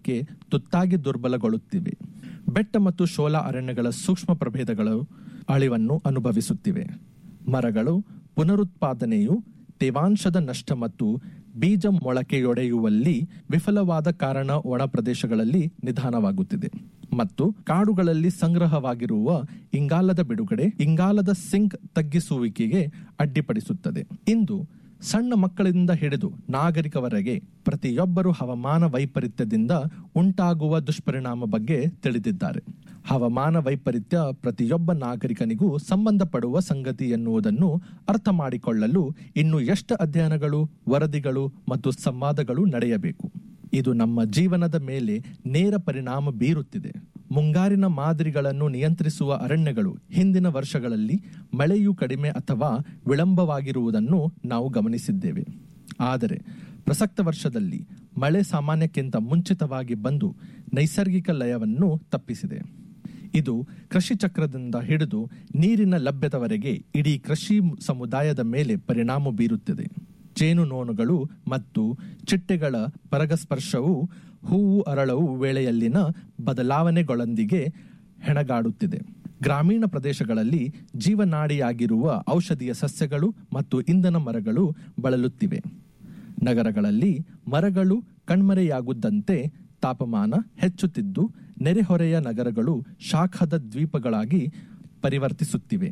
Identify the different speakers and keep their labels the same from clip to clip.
Speaker 1: ಹರಡುವಿಕೆ ತುತ್ತಾಗಿ ದುರ್ಬಲಗೊಳ್ಳುತ್ತಿವೆ ಬೆಟ್ಟ ಮತ್ತು ಶೋಲಾ ಅರಣ್ಯಗಳ ಸೂಕ್ಷ್ಮ ಪ್ರಭೇದಗಳು ಅಳಿವನ್ನು ಅನುಭವಿಸುತ್ತಿವೆ ಮರಗಳು ಪುನರುತ್ಪಾದನೆಯು ತೇವಾಂಶದ ನಷ್ಟ ಮತ್ತು ಬೀಜ ಮೊಳಕೆಯೊಡೆಯುವಲ್ಲಿ ವಿಫಲವಾದ ಕಾರಣ ಒಣ ಪ್ರದೇಶಗಳಲ್ಲಿ ನಿಧಾನವಾಗುತ್ತಿದೆ ಮತ್ತು ಕಾಡುಗಳಲ್ಲಿ ಸಂಗ್ರಹವಾಗಿರುವ ಇಂಗಾಲದ ಬಿಡುಗಡೆ ಇಂಗಾಲದ ಸಿಂಕ್ ತಗ್ಗಿಸುವಿಕೆಗೆ ಅಡ್ಡಿಪಡಿಸುತ್ತದೆ ಇಂದು ಸಣ್ಣ ಮಕ್ಕಳಿಂದ ಹಿಡಿದು ನಾಗರಿಕವರೆಗೆ ಪ್ರತಿಯೊಬ್ಬರು ಹವಾಮಾನ ವೈಪರೀತ್ಯದಿಂದ ಉಂಟಾಗುವ ದುಷ್ಪರಿಣಾಮ ಬಗ್ಗೆ ತಿಳಿದಿದ್ದಾರೆ ಹವಾಮಾನ ವೈಪರೀತ್ಯ ಪ್ರತಿಯೊಬ್ಬ ನಾಗರಿಕನಿಗೂ ಸಂಬಂಧಪಡುವ ಸಂಗತಿ ಎನ್ನುವುದನ್ನು ಅರ್ಥ ಮಾಡಿಕೊಳ್ಳಲು ಇನ್ನು ಎಷ್ಟು ಅಧ್ಯಯನಗಳು ವರದಿಗಳು ಮತ್ತು ಸಂವಾದಗಳು ನಡೆಯಬೇಕು ಇದು ನಮ್ಮ ಜೀವನದ ಮೇಲೆ ನೇರ ಪರಿಣಾಮ ಬೀರುತ್ತಿದೆ ಮುಂಗಾರಿನ ಮಾದರಿಗಳನ್ನು ನಿಯಂತ್ರಿಸುವ ಅರಣ್ಯಗಳು ಹಿಂದಿನ ವರ್ಷಗಳಲ್ಲಿ ಮಳೆಯು ಕಡಿಮೆ ಅಥವಾ ವಿಳಂಬವಾಗಿರುವುದನ್ನು ನಾವು ಗಮನಿಸಿದ್ದೇವೆ ಆದರೆ ಪ್ರಸಕ್ತ ವರ್ಷದಲ್ಲಿ ಮಳೆ ಸಾಮಾನ್ಯಕ್ಕಿಂತ ಮುಂಚಿತವಾಗಿ ಬಂದು ನೈಸರ್ಗಿಕ ಲಯವನ್ನು ತಪ್ಪಿಸಿದೆ ಇದು ಕೃಷಿ ಚಕ್ರದಿಂದ ಹಿಡಿದು ನೀರಿನ ಲಭ್ಯದವರೆಗೆ ಇಡೀ ಕೃಷಿ ಸಮುದಾಯದ ಮೇಲೆ ಪರಿಣಾಮ ಬೀರುತ್ತಿದೆ ಜೇನುನೋಣಗಳು ಮತ್ತು ಚಿಟ್ಟೆಗಳ ಪರಗಸ್ಪರ್ಶವು ಹೂವು ಅರಳವು ವೇಳೆಯಲ್ಲಿನ ಬದಲಾವಣೆಗಳೊಂದಿಗೆ ಹೆಣಗಾಡುತ್ತಿದೆ ಗ್ರಾಮೀಣ ಪ್ರದೇಶಗಳಲ್ಲಿ ಜೀವನಾಡಿಯಾಗಿರುವ ಔಷಧೀಯ ಸಸ್ಯಗಳು ಮತ್ತು ಇಂಧನ ಮರಗಳು ಬಳಲುತ್ತಿವೆ ನಗರಗಳಲ್ಲಿ ಮರಗಳು ಕಣ್ಮರೆಯಾಗುದ್ದಂತೆ ತಾಪಮಾನ ಹೆಚ್ಚುತ್ತಿದ್ದು ನೆರೆಹೊರೆಯ ನಗರಗಳು ಶಾಖದ ದ್ವೀಪಗಳಾಗಿ ಪರಿವರ್ತಿಸುತ್ತಿವೆ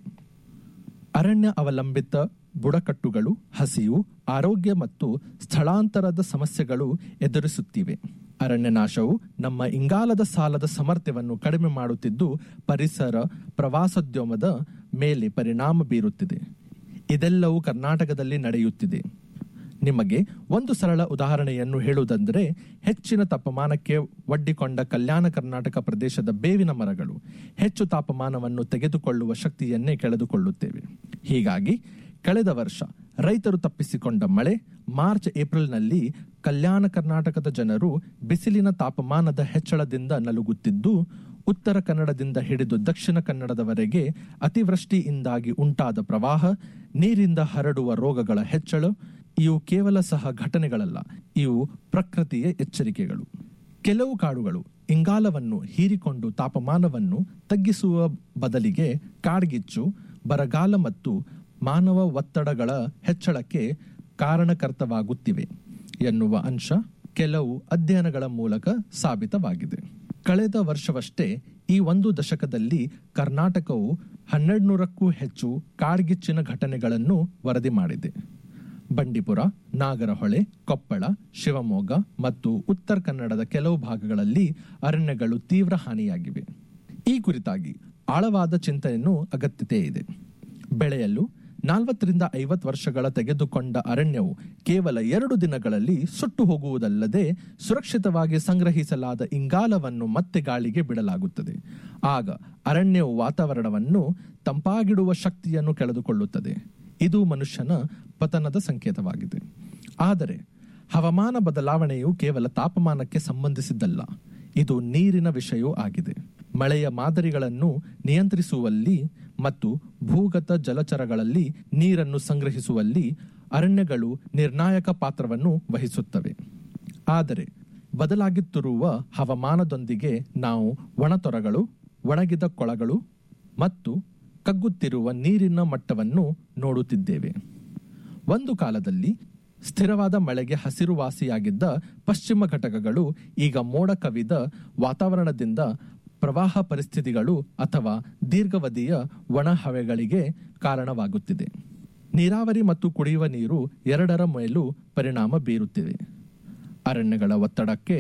Speaker 1: ಅರಣ್ಯ ಅವಲಂಬಿತ ಬುಡಕಟ್ಟುಗಳು ಹಸಿವು ಆರೋಗ್ಯ ಮತ್ತು ಸ್ಥಳಾಂತರದ ಸಮಸ್ಯೆಗಳು ಎದುರಿಸುತ್ತಿವೆ ಅರಣ್ಯ ನಾಶವು ನಮ್ಮ ಇಂಗಾಲದ ಸಾಲದ ಸಾಮರ್ಥ್ಯವನ್ನು ಕಡಿಮೆ ಮಾಡುತ್ತಿದ್ದು ಪರಿಸರ ಪ್ರವಾಸೋದ್ಯಮದ ಮೇಲೆ ಪರಿಣಾಮ ಬೀರುತ್ತಿದೆ ಇದೆಲ್ಲವೂ ಕರ್ನಾಟಕದಲ್ಲಿ ನಡೆಯುತ್ತಿದೆ ನಿಮಗೆ ಒಂದು ಸರಳ ಉದಾಹರಣೆಯನ್ನು ಹೇಳುವುದಂದರೆ ಹೆಚ್ಚಿನ ತಾಪಮಾನಕ್ಕೆ ಒಡ್ಡಿಕೊಂಡ ಕಲ್ಯಾಣ ಕರ್ನಾಟಕ ಪ್ರದೇಶದ ಬೇವಿನ ಮರಗಳು ಹೆಚ್ಚು ತಾಪಮಾನವನ್ನು ತೆಗೆದುಕೊಳ್ಳುವ ಶಕ್ತಿಯನ್ನೇ ಕಳೆದುಕೊಳ್ಳುತ್ತೇವೆ ಹೀಗಾಗಿ ಕಳೆದ ವರ್ಷ ರೈತರು ತಪ್ಪಿಸಿಕೊಂಡ ಮಳೆ ಮಾರ್ಚ್ ಏಪ್ರಿಲ್ನಲ್ಲಿ ಕಲ್ಯಾಣ ಕರ್ನಾಟಕದ ಜನರು ಬಿಸಿಲಿನ ತಾಪಮಾನದ ಹೆಚ್ಚಳದಿಂದ ನಲುಗುತ್ತಿದ್ದು ಉತ್ತರ ಕನ್ನಡದಿಂದ ಹಿಡಿದು ದಕ್ಷಿಣ ಕನ್ನಡದವರೆಗೆ ಅತಿವೃಷ್ಟಿಯಿಂದಾಗಿ ಉಂಟಾದ ಪ್ರವಾಹ ನೀರಿಂದ ಹರಡುವ ರೋಗಗಳ ಹೆಚ್ಚಳ ಇವು ಕೇವಲ ಸಹ ಘಟನೆಗಳಲ್ಲ ಇವು ಪ್ರಕೃತಿಯ ಎಚ್ಚರಿಕೆಗಳು ಕೆಲವು ಕಾಡುಗಳು ಇಂಗಾಲವನ್ನು ಹೀರಿಕೊಂಡು ತಾಪಮಾನವನ್ನು ತಗ್ಗಿಸುವ ಬದಲಿಗೆ ಕಾಡ್ಗಿಚ್ಚು ಬರಗಾಲ ಮತ್ತು ಮಾನವ ಒತ್ತಡಗಳ ಹೆಚ್ಚಳಕ್ಕೆ ಕಾರಣಕರ್ತವಾಗುತ್ತಿವೆ ಎನ್ನುವ ಅಂಶ ಕೆಲವು ಅಧ್ಯಯನಗಳ ಮೂಲಕ ಸಾಬೀತವಾಗಿದೆ ಕಳೆದ ವರ್ಷವಷ್ಟೇ ಈ ಒಂದು ದಶಕದಲ್ಲಿ ಕರ್ನಾಟಕವು ಹನ್ನೆರಡುನೂರಕ್ಕೂ ಹೆಚ್ಚು ಕಾಡ್ಗಿಚ್ಚಿನ ಘಟನೆಗಳನ್ನು ವರದಿ ಮಾಡಿದೆ ಬಂಡೀಪುರ ನಾಗರಹೊಳೆ ಕೊಪ್ಪಳ ಶಿವಮೊಗ್ಗ ಮತ್ತು ಉತ್ತರ ಕನ್ನಡದ ಕೆಲವು ಭಾಗಗಳಲ್ಲಿ ಅರಣ್ಯಗಳು ತೀವ್ರ ಹಾನಿಯಾಗಿವೆ ಈ ಕುರಿತಾಗಿ ಆಳವಾದ ಚಿಂತನೆಯನ್ನು ಅಗತ್ಯತೆ ಇದೆ ಬೆಳೆಯಲು ನಾಲ್ವತ್ತರಿಂದ ಐವತ್ತು ವರ್ಷಗಳ ತೆಗೆದುಕೊಂಡ ಅರಣ್ಯವು ಕೇವಲ ಎರಡು ದಿನಗಳಲ್ಲಿ ಸುಟ್ಟು ಹೋಗುವುದಲ್ಲದೆ ಸುರಕ್ಷಿತವಾಗಿ ಸಂಗ್ರಹಿಸಲಾದ ಇಂಗಾಲವನ್ನು ಮತ್ತೆ ಗಾಳಿಗೆ ಬಿಡಲಾಗುತ್ತದೆ ಆಗ ಅರಣ್ಯವು ವಾತಾವರಣವನ್ನು ತಂಪಾಗಿಡುವ ಶಕ್ತಿಯನ್ನು ಕಳೆದುಕೊಳ್ಳುತ್ತದೆ ಇದು ಮನುಷ್ಯನ ಪತನದ ಸಂಕೇತವಾಗಿದೆ ಆದರೆ ಹವಾಮಾನ ಬದಲಾವಣೆಯು ಕೇವಲ ತಾಪಮಾನಕ್ಕೆ ಸಂಬಂಧಿಸಿದ್ದಲ್ಲ ಇದು ನೀರಿನ ವಿಷಯವೂ ಆಗಿದೆ ಮಳೆಯ ಮಾದರಿಗಳನ್ನು ನಿಯಂತ್ರಿಸುವಲ್ಲಿ ಮತ್ತು ಭೂಗತ ಜಲಚರಗಳಲ್ಲಿ ನೀರನ್ನು ಸಂಗ್ರಹಿಸುವಲ್ಲಿ ಅರಣ್ಯಗಳು ನಿರ್ಣಾಯಕ ಪಾತ್ರವನ್ನು ವಹಿಸುತ್ತವೆ ಆದರೆ ಬದಲಾಗುತ್ತಿರುವ ಹವಾಮಾನದೊಂದಿಗೆ ನಾವು ಒಣತೊರಗಳು ಒಣಗಿದ ಕೊಳಗಳು ಮತ್ತು ಕಗ್ಗುತ್ತಿರುವ ನೀರಿನ ಮಟ್ಟವನ್ನು ನೋಡುತ್ತಿದ್ದೇವೆ ಒಂದು ಕಾಲದಲ್ಲಿ ಸ್ಥಿರವಾದ ಮಳೆಗೆ ಹಸಿರುವಾಸಿಯಾಗಿದ್ದ ಪಶ್ಚಿಮ ಘಟಕಗಳು ಈಗ ಮೋಡ ಕವಿದ ವಾತಾವರಣದಿಂದ ಪ್ರವಾಹ ಪರಿಸ್ಥಿತಿಗಳು ಅಥವಾ ದೀರ್ಘಾವಧಿಯ ಒಣ ಹವೆಗಳಿಗೆ ಕಾರಣವಾಗುತ್ತಿದೆ ನೀರಾವರಿ ಮತ್ತು ಕುಡಿಯುವ ನೀರು ಎರಡರ ಮೇಲೂ ಪರಿಣಾಮ ಬೀರುತ್ತಿವೆ ಅರಣ್ಯಗಳ ಒತ್ತಡಕ್ಕೆ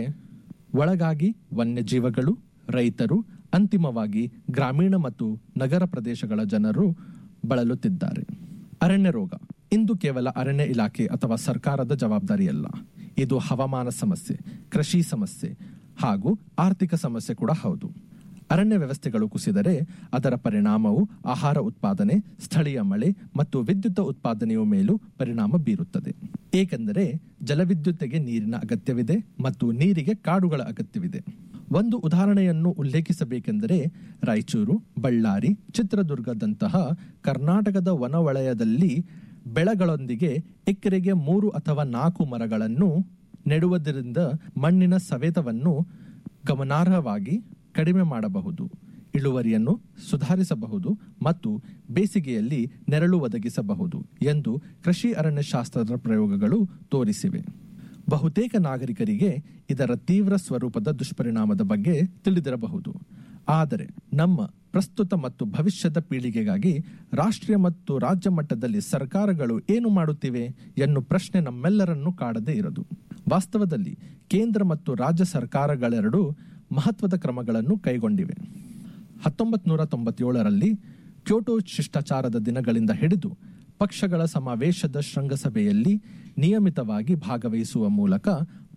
Speaker 1: ಒಳಗಾಗಿ ವನ್ಯಜೀವಿಗಳು ರೈತರು ಅಂತಿಮವಾಗಿ ಗ್ರಾಮೀಣ ಮತ್ತು ನಗರ ಪ್ರದೇಶಗಳ ಜನರು ಬಳಲುತ್ತಿದ್ದಾರೆ ಅರಣ್ಯ ರೋಗ ಇಂದು ಕೇವಲ ಅರಣ್ಯ ಇಲಾಖೆ ಅಥವಾ ಸರ್ಕಾರದ ಜವಾಬ್ದಾರಿಯಲ್ಲ ಇದು ಹವಾಮಾನ ಸಮಸ್ಯೆ ಕೃಷಿ ಸಮಸ್ಯೆ ಹಾಗೂ ಆರ್ಥಿಕ ಸಮಸ್ಯೆ ಕೂಡ ಹೌದು ಅರಣ್ಯ ವ್ಯವಸ್ಥೆಗಳು ಕುಸಿದರೆ ಅದರ ಪರಿಣಾಮವು ಆಹಾರ ಉತ್ಪಾದನೆ ಸ್ಥಳೀಯ ಮಳೆ ಮತ್ತು ವಿದ್ಯುತ್ ಉತ್ಪಾದನೆಯ ಮೇಲೂ ಪರಿಣಾಮ ಬೀರುತ್ತದೆ ಏಕೆಂದರೆ ಜಲವಿದ್ಯುತ್ತಿಗೆ ನೀರಿನ ಅಗತ್ಯವಿದೆ ಮತ್ತು ನೀರಿಗೆ ಕಾಡುಗಳ ಅಗತ್ಯವಿದೆ ಒಂದು ಉದಾಹರಣೆಯನ್ನು ಉಲ್ಲೇಖಿಸಬೇಕೆಂದರೆ ರಾಯಚೂರು ಬಳ್ಳಾರಿ ಚಿತ್ರದುರ್ಗದಂತಹ ಕರ್ನಾಟಕದ ವನವಲಯದಲ್ಲಿ ಬೆಳೆಗಳೊಂದಿಗೆ ಎಕರೆಗೆ ಮೂರು ಅಥವಾ ನಾಲ್ಕು ಮರಗಳನ್ನು ನೆಡುವುದರಿಂದ ಮಣ್ಣಿನ ಸವೆತವನ್ನು ಗಮನಾರ್ಹವಾಗಿ ಕಡಿಮೆ ಮಾಡಬಹುದು ಇಳುವರಿಯನ್ನು ಸುಧಾರಿಸಬಹುದು ಮತ್ತು ಬೇಸಿಗೆಯಲ್ಲಿ ನೆರಳು ಒದಗಿಸಬಹುದು ಎಂದು ಕೃಷಿ ಅರಣ್ಯಶಾಸ್ತ್ರದ ಪ್ರಯೋಗಗಳು ತೋರಿಸಿವೆ ಬಹುತೇಕ ನಾಗರಿಕರಿಗೆ ಇದರ ತೀವ್ರ ಸ್ವರೂಪದ ದುಷ್ಪರಿಣಾಮದ ಬಗ್ಗೆ ತಿಳಿದಿರಬಹುದು ಆದರೆ ನಮ್ಮ ಪ್ರಸ್ತುತ ಮತ್ತು ಭವಿಷ್ಯದ ಪೀಳಿಗೆಗಾಗಿ ರಾಷ್ಟ್ರೀಯ ಮತ್ತು ರಾಜ್ಯ ಮಟ್ಟದಲ್ಲಿ ಸರ್ಕಾರಗಳು ಏನು ಮಾಡುತ್ತಿವೆ ಎನ್ನು ಪ್ರಶ್ನೆ ನಮ್ಮೆಲ್ಲರನ್ನೂ ಕಾಡದೇ ಇರದು ವಾಸ್ತವದಲ್ಲಿ ಕೇಂದ್ರ ಮತ್ತು ರಾಜ್ಯ ಸರ್ಕಾರಗಳೆರಡೂ ಮಹತ್ವದ ಕ್ರಮಗಳನ್ನು ಕೈಗೊಂಡಿವೆ ಹತ್ತೊಂಬತ್ತು ನೂರ ತೊಂಬತ್ತೇಳರಲ್ಲಿ ಕ್ಯೋಟೋ ಶಿಷ್ಟಾಚಾರದ ದಿನಗಳಿಂದ ಹಿಡಿದು ಪಕ್ಷಗಳ ಸಮಾವೇಶದ ಶೃಂಗಸಭೆಯಲ್ಲಿ ನಿಯಮಿತವಾಗಿ ಭಾಗವಹಿಸುವ ಮೂಲಕ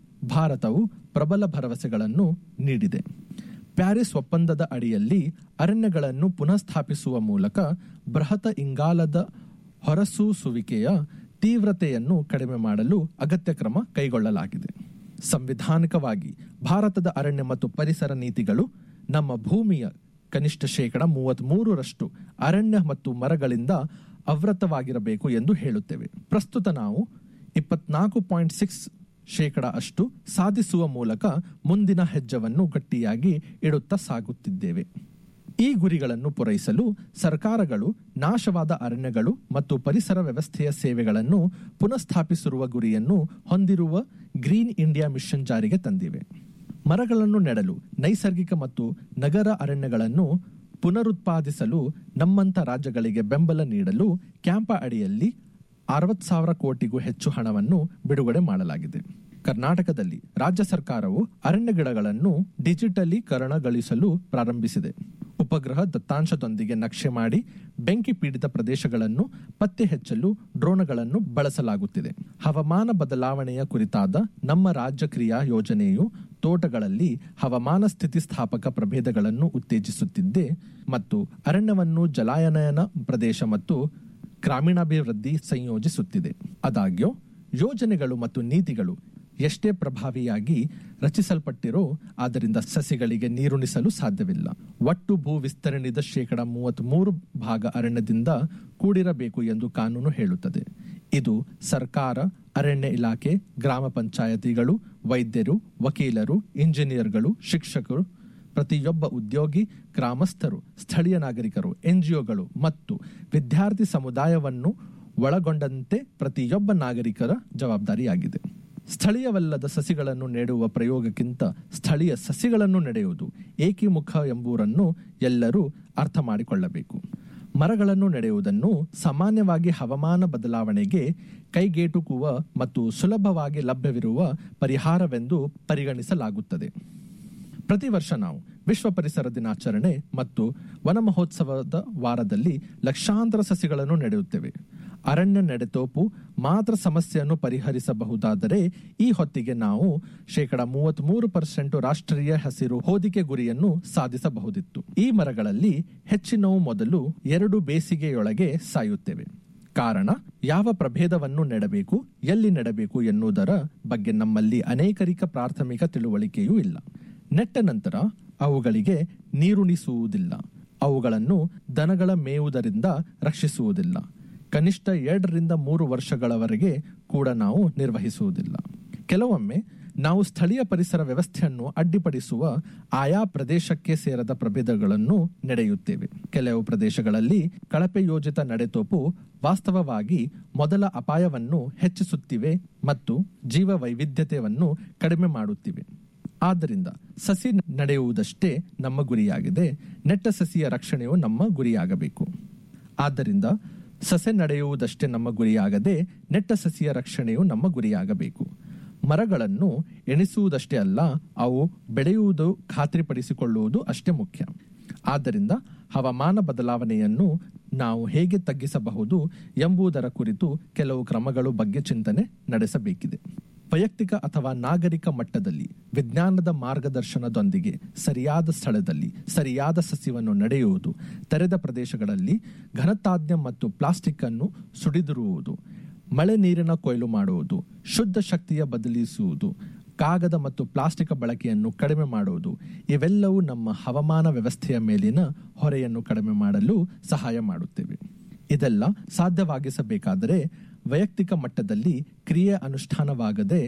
Speaker 1: ಭಾರತವು ಪ್ರಬಲ ಭರವಸೆಗಳನ್ನು ನೀಡಿದೆ ಪ್ಯಾರಿಸ್ ಒಪ್ಪಂದದ ಅಡಿಯಲ್ಲಿ ಅರಣ್ಯಗಳನ್ನು ಪುನಃಸ್ಥಾಪಿಸುವ ಮೂಲಕ ಬೃಹತ್ ಇಂಗಾಲದ ಹೊರಸೂಸುವಿಕೆಯ ತೀವ್ರತೆಯನ್ನು ಕಡಿಮೆ ಮಾಡಲು ಅಗತ್ಯ ಕ್ರಮ ಕೈಗೊಳ್ಳಲಾಗಿದೆ ಸಂವಿಧಾನಿಕವಾಗಿ ಭಾರತದ ಅರಣ್ಯ ಮತ್ತು ಪರಿಸರ ನೀತಿಗಳು ನಮ್ಮ ಭೂಮಿಯ ಕನಿಷ್ಠ ಶೇಕಡ ಮೂವತ್ತ್ ಮೂರರಷ್ಟು ಅರಣ್ಯ ಮತ್ತು ಮರಗಳಿಂದ ಆವೃತವಾಗಿರಬೇಕು ಎಂದು ಹೇಳುತ್ತೇವೆ ಪ್ರಸ್ತುತ ನಾವು ಇಪ್ಪತ್ನಾಲ್ಕು ಪಾಯಿಂಟ್ ಸಿಕ್ಸ್ ಶೇಕಡ ಅಷ್ಟು ಸಾಧಿಸುವ ಮೂಲಕ ಮುಂದಿನ ಹೆಜ್ಜವನ್ನು ಗಟ್ಟಿಯಾಗಿ ಇಡುತ್ತಾ ಸಾಗುತ್ತಿದ್ದೇವೆ ಈ ಗುರಿಗಳನ್ನು ಪೂರೈಸಲು ಸರ್ಕಾರಗಳು ನಾಶವಾದ ಅರಣ್ಯಗಳು ಮತ್ತು ಪರಿಸರ ವ್ಯವಸ್ಥೆಯ ಸೇವೆಗಳನ್ನು ಪುನಃಸ್ಥಾಪಿಸಿರುವ ಗುರಿಯನ್ನು ಹೊಂದಿರುವ ಗ್ರೀನ್ ಇಂಡಿಯಾ ಮಿಷನ್ ಜಾರಿಗೆ ತಂದಿವೆ ಮರಗಳನ್ನು ನೆಡಲು ನೈಸರ್ಗಿಕ ಮತ್ತು ನಗರ ಅರಣ್ಯಗಳನ್ನು ಪುನರುತ್ಪಾದಿಸಲು ನಮ್ಮಂತ ರಾಜ್ಯಗಳಿಗೆ ಬೆಂಬಲ ನೀಡಲು ಕ್ಯಾಂಪ ಅಡಿಯಲ್ಲಿ ಅರವತ್ ಸಾವಿರ ಕೋಟಿಗೂ ಹೆಚ್ಚು ಹಣವನ್ನು ಬಿಡುಗಡೆ ಮಾಡಲಾಗಿದೆ ಕರ್ನಾಟಕದಲ್ಲಿ ರಾಜ್ಯ ಸರ್ಕಾರವು ಅರಣ್ಯ ಗಿಡಗಳನ್ನು ಡಿಜಿಟಲೀಕರಣಗೊಳಿಸಲು ಪ್ರಾರಂಭಿಸಿದೆ ಉಪಗ್ರಹ ದತ್ತಾಂಶದೊಂದಿಗೆ ನಕ್ಷೆ ಮಾಡಿ ಬೆಂಕಿ ಪೀಡಿತ ಪ್ರದೇಶಗಳನ್ನು ಪತ್ತೆ ಹಚ್ಚಲು ಡ್ರೋನ್ಗಳನ್ನು ಬಳಸಲಾಗುತ್ತಿದೆ ಹವಾಮಾನ ಬದಲಾವಣೆಯ ಕುರಿತಾದ ನಮ್ಮ ರಾಜ್ಯ ಕ್ರಿಯಾ ಯೋಜನೆಯು ತೋಟಗಳಲ್ಲಿ ಹವಾಮಾನ ಸ್ಥಿತಿಸ್ಥಾಪಕ ಪ್ರಭೇದಗಳನ್ನು ಉತ್ತೇಜಿಸುತ್ತಿದ್ದೆ ಮತ್ತು ಅರಣ್ಯವನ್ನು ಜಲಾಯನಯನ ಪ್ರದೇಶ ಮತ್ತು ಗ್ರಾಮೀಣಾಭಿವೃದ್ಧಿ ಸಂಯೋಜಿಸುತ್ತಿದೆ ಆದಾಗ್ಯೂ ಯೋಜನೆಗಳು ಮತ್ತು ನೀತಿಗಳು ಎಷ್ಟೇ ಪ್ರಭಾವಿಯಾಗಿ ರಚಿಸಲ್ಪಟ್ಟಿರೋ ಆದ್ದರಿಂದ ಸಸಿಗಳಿಗೆ ನೀರುಣಿಸಲು ಸಾಧ್ಯವಿಲ್ಲ ಒಟ್ಟು ಭೂ ವಿಸ್ತರಣೆದ ಶೇಕಡ ಮೂವತ್ತ್ ಮೂರು ಭಾಗ ಅರಣ್ಯದಿಂದ ಕೂಡಿರಬೇಕು ಎಂದು ಕಾನೂನು ಹೇಳುತ್ತದೆ ಇದು ಸರ್ಕಾರ ಅರಣ್ಯ ಇಲಾಖೆ ಗ್ರಾಮ ಪಂಚಾಯತಿಗಳು ವೈದ್ಯರು ವಕೀಲರು ಇಂಜಿನಿಯರ್ಗಳು ಶಿಕ್ಷಕರು ಪ್ರತಿಯೊಬ್ಬ ಉದ್ಯೋಗಿ ಗ್ರಾಮಸ್ಥರು ಸ್ಥಳೀಯ ನಾಗರಿಕರು ಎನ್ಜಿಒಗಳು ಮತ್ತು ವಿದ್ಯಾರ್ಥಿ ಸಮುದಾಯವನ್ನು ಒಳಗೊಂಡಂತೆ ಪ್ರತಿಯೊಬ್ಬ ನಾಗರಿಕರ ಜವಾಬ್ದಾರಿಯಾಗಿದೆ ಸ್ಥಳೀಯವಲ್ಲದ ಸಸಿಗಳನ್ನು ನೆಡುವ ಪ್ರಯೋಗಕ್ಕಿಂತ ಸ್ಥಳೀಯ ಸಸಿಗಳನ್ನು ನೆಡೆಯುವುದು ಏಕಿಮುಖ ಎಂಬುದನ್ನು ಎಲ್ಲರೂ ಅರ್ಥ ಮಾಡಿಕೊಳ್ಳಬೇಕು ಮರಗಳನ್ನು ನೆಡೆಯುವುದನ್ನು ಸಾಮಾನ್ಯವಾಗಿ ಹವಾಮಾನ ಬದಲಾವಣೆಗೆ ಕೈಗೆಟುಕುವ ಮತ್ತು ಸುಲಭವಾಗಿ ಲಭ್ಯವಿರುವ ಪರಿಹಾರವೆಂದು ಪರಿಗಣಿಸಲಾಗುತ್ತದೆ ಪ್ರತಿ ವರ್ಷ ನಾವು ವಿಶ್ವ ಪರಿಸರ ದಿನಾಚರಣೆ ಮತ್ತು ವನ ಮಹೋತ್ಸವದ ವಾರದಲ್ಲಿ ಲಕ್ಷಾಂತರ ಸಸಿಗಳನ್ನು ನೆಡೆಯುತ್ತೇವೆ ಅರಣ್ಯ ನೆಡೆತೋಪು ಮಾತ್ರ ಸಮಸ್ಯೆಯನ್ನು ಪರಿಹರಿಸಬಹುದಾದರೆ ಈ ಹೊತ್ತಿಗೆ ನಾವು ಶೇಕಡ ಮೂವತ್ತ್ ಮೂರು ಪರ್ಸೆಂಟ್ ರಾಷ್ಟ್ರೀಯ ಹಸಿರು ಹೋದಿಕೆ ಗುರಿಯನ್ನು ಸಾಧಿಸಬಹುದಿತ್ತು ಈ ಮರಗಳಲ್ಲಿ ಹೆಚ್ಚಿನವು ಮೊದಲು ಎರಡು ಬೇಸಿಗೆಯೊಳಗೆ ಸಾಯುತ್ತೇವೆ ಕಾರಣ ಯಾವ ಪ್ರಭೇದವನ್ನು ನೆಡಬೇಕು ಎಲ್ಲಿ ನೆಡಬೇಕು ಎನ್ನುವುದರ ಬಗ್ಗೆ ನಮ್ಮಲ್ಲಿ ಅನೇಕರಿಕ ಪ್ರಾಥಮಿಕ ತಿಳುವಳಿಕೆಯೂ ಇಲ್ಲ ನೆಟ್ಟ ನಂತರ ಅವುಗಳಿಗೆ ನೀರುಣಿಸುವುದಿಲ್ಲ ಅವುಗಳನ್ನು ದನಗಳ ಮೇಯುವುದರಿಂದ ರಕ್ಷಿಸುವುದಿಲ್ಲ ಕನಿಷ್ಠ ಎರಡರಿಂದ ಮೂರು ವರ್ಷಗಳವರೆಗೆ ಕೂಡ ನಾವು ನಿರ್ವಹಿಸುವುದಿಲ್ಲ ಕೆಲವೊಮ್ಮೆ ನಾವು ಸ್ಥಳೀಯ ಪರಿಸರ ವ್ಯವಸ್ಥೆಯನ್ನು ಅಡ್ಡಿಪಡಿಸುವ ಆಯಾ ಪ್ರದೇಶಕ್ಕೆ ಸೇರದ ಪ್ರಭೇದಗಳನ್ನು ನಡೆಯುತ್ತೇವೆ ಕೆಲವು ಪ್ರದೇಶಗಳಲ್ಲಿ ಕಳಪೆ ಯೋಜಿತ ನಡೆತೋಪು ವಾಸ್ತವವಾಗಿ ಮೊದಲ ಅಪಾಯವನ್ನು ಹೆಚ್ಚಿಸುತ್ತಿವೆ ಮತ್ತು ಜೀವ ವೈವಿಧ್ಯತೆಯನ್ನು ಕಡಿಮೆ ಮಾಡುತ್ತಿವೆ ಆದ್ದರಿಂದ ಸಸಿ ನಡೆಯುವುದಷ್ಟೇ ನಮ್ಮ ಗುರಿಯಾಗಿದೆ ನೆಟ್ಟ ಸಸಿಯ ರಕ್ಷಣೆಯು ನಮ್ಮ ಗುರಿಯಾಗಬೇಕು ಆದ್ದರಿಂದ ಸಸೆ ನಡೆಯುವುದಷ್ಟೇ ನಮ್ಮ ಗುರಿಯಾಗದೆ ನೆಟ್ಟ ಸಸಿಯ ರಕ್ಷಣೆಯು ನಮ್ಮ ಗುರಿಯಾಗಬೇಕು ಮರಗಳನ್ನು ಎಣಿಸುವುದಷ್ಟೇ ಅಲ್ಲ ಅವು ಬೆಳೆಯುವುದು ಖಾತ್ರಿಪಡಿಸಿಕೊಳ್ಳುವುದು ಅಷ್ಟೇ ಮುಖ್ಯ ಆದ್ದರಿಂದ ಹವಾಮಾನ ಬದಲಾವಣೆಯನ್ನು ನಾವು ಹೇಗೆ ತಗ್ಗಿಸಬಹುದು ಎಂಬುದರ ಕುರಿತು ಕೆಲವು ಕ್ರಮಗಳು ಬಗ್ಗೆ ಚಿಂತನೆ ನಡೆಸಬೇಕಿದೆ ವೈಯಕ್ತಿಕ ಅಥವಾ ನಾಗರಿಕ ಮಟ್ಟದಲ್ಲಿ ವಿಜ್ಞಾನದ ಮಾರ್ಗದರ್ಶನದೊಂದಿಗೆ ಸರಿಯಾದ ಸ್ಥಳದಲ್ಲಿ ಸರಿಯಾದ ಸಸ್ಯವನ್ನು ನಡೆಯುವುದು ತೆರೆದ ಪ್ರದೇಶಗಳಲ್ಲಿ ಘನತಾಜ್ಞ ಮತ್ತು ಪ್ಲಾಸ್ಟಿಕ್ ಅನ್ನು ಸುಡಿದಿರುವುದು ಮಳೆ ನೀರಿನ ಕೊಯ್ಲು ಮಾಡುವುದು ಶುದ್ಧ ಶಕ್ತಿಯ ಬದಲಿಸುವುದು ಕಾಗದ ಮತ್ತು ಪ್ಲಾಸ್ಟಿಕ್ ಬಳಕೆಯನ್ನು ಕಡಿಮೆ ಮಾಡುವುದು ಇವೆಲ್ಲವೂ ನಮ್ಮ ಹವಾಮಾನ ವ್ಯವಸ್ಥೆಯ ಮೇಲಿನ ಹೊರೆಯನ್ನು ಕಡಿಮೆ ಮಾಡಲು ಸಹಾಯ ಮಾಡುತ್ತೇವೆ ಇದೆಲ್ಲ ಸಾಧ್ಯವಾಗಿಸಬೇಕಾದರೆ ವೈಯಕ್ತಿಕ ಮಟ್ಟದಲ್ಲಿ ಕ್ರಿಯೆ ಅನುಷ್ಠಾನವಾಗದೆ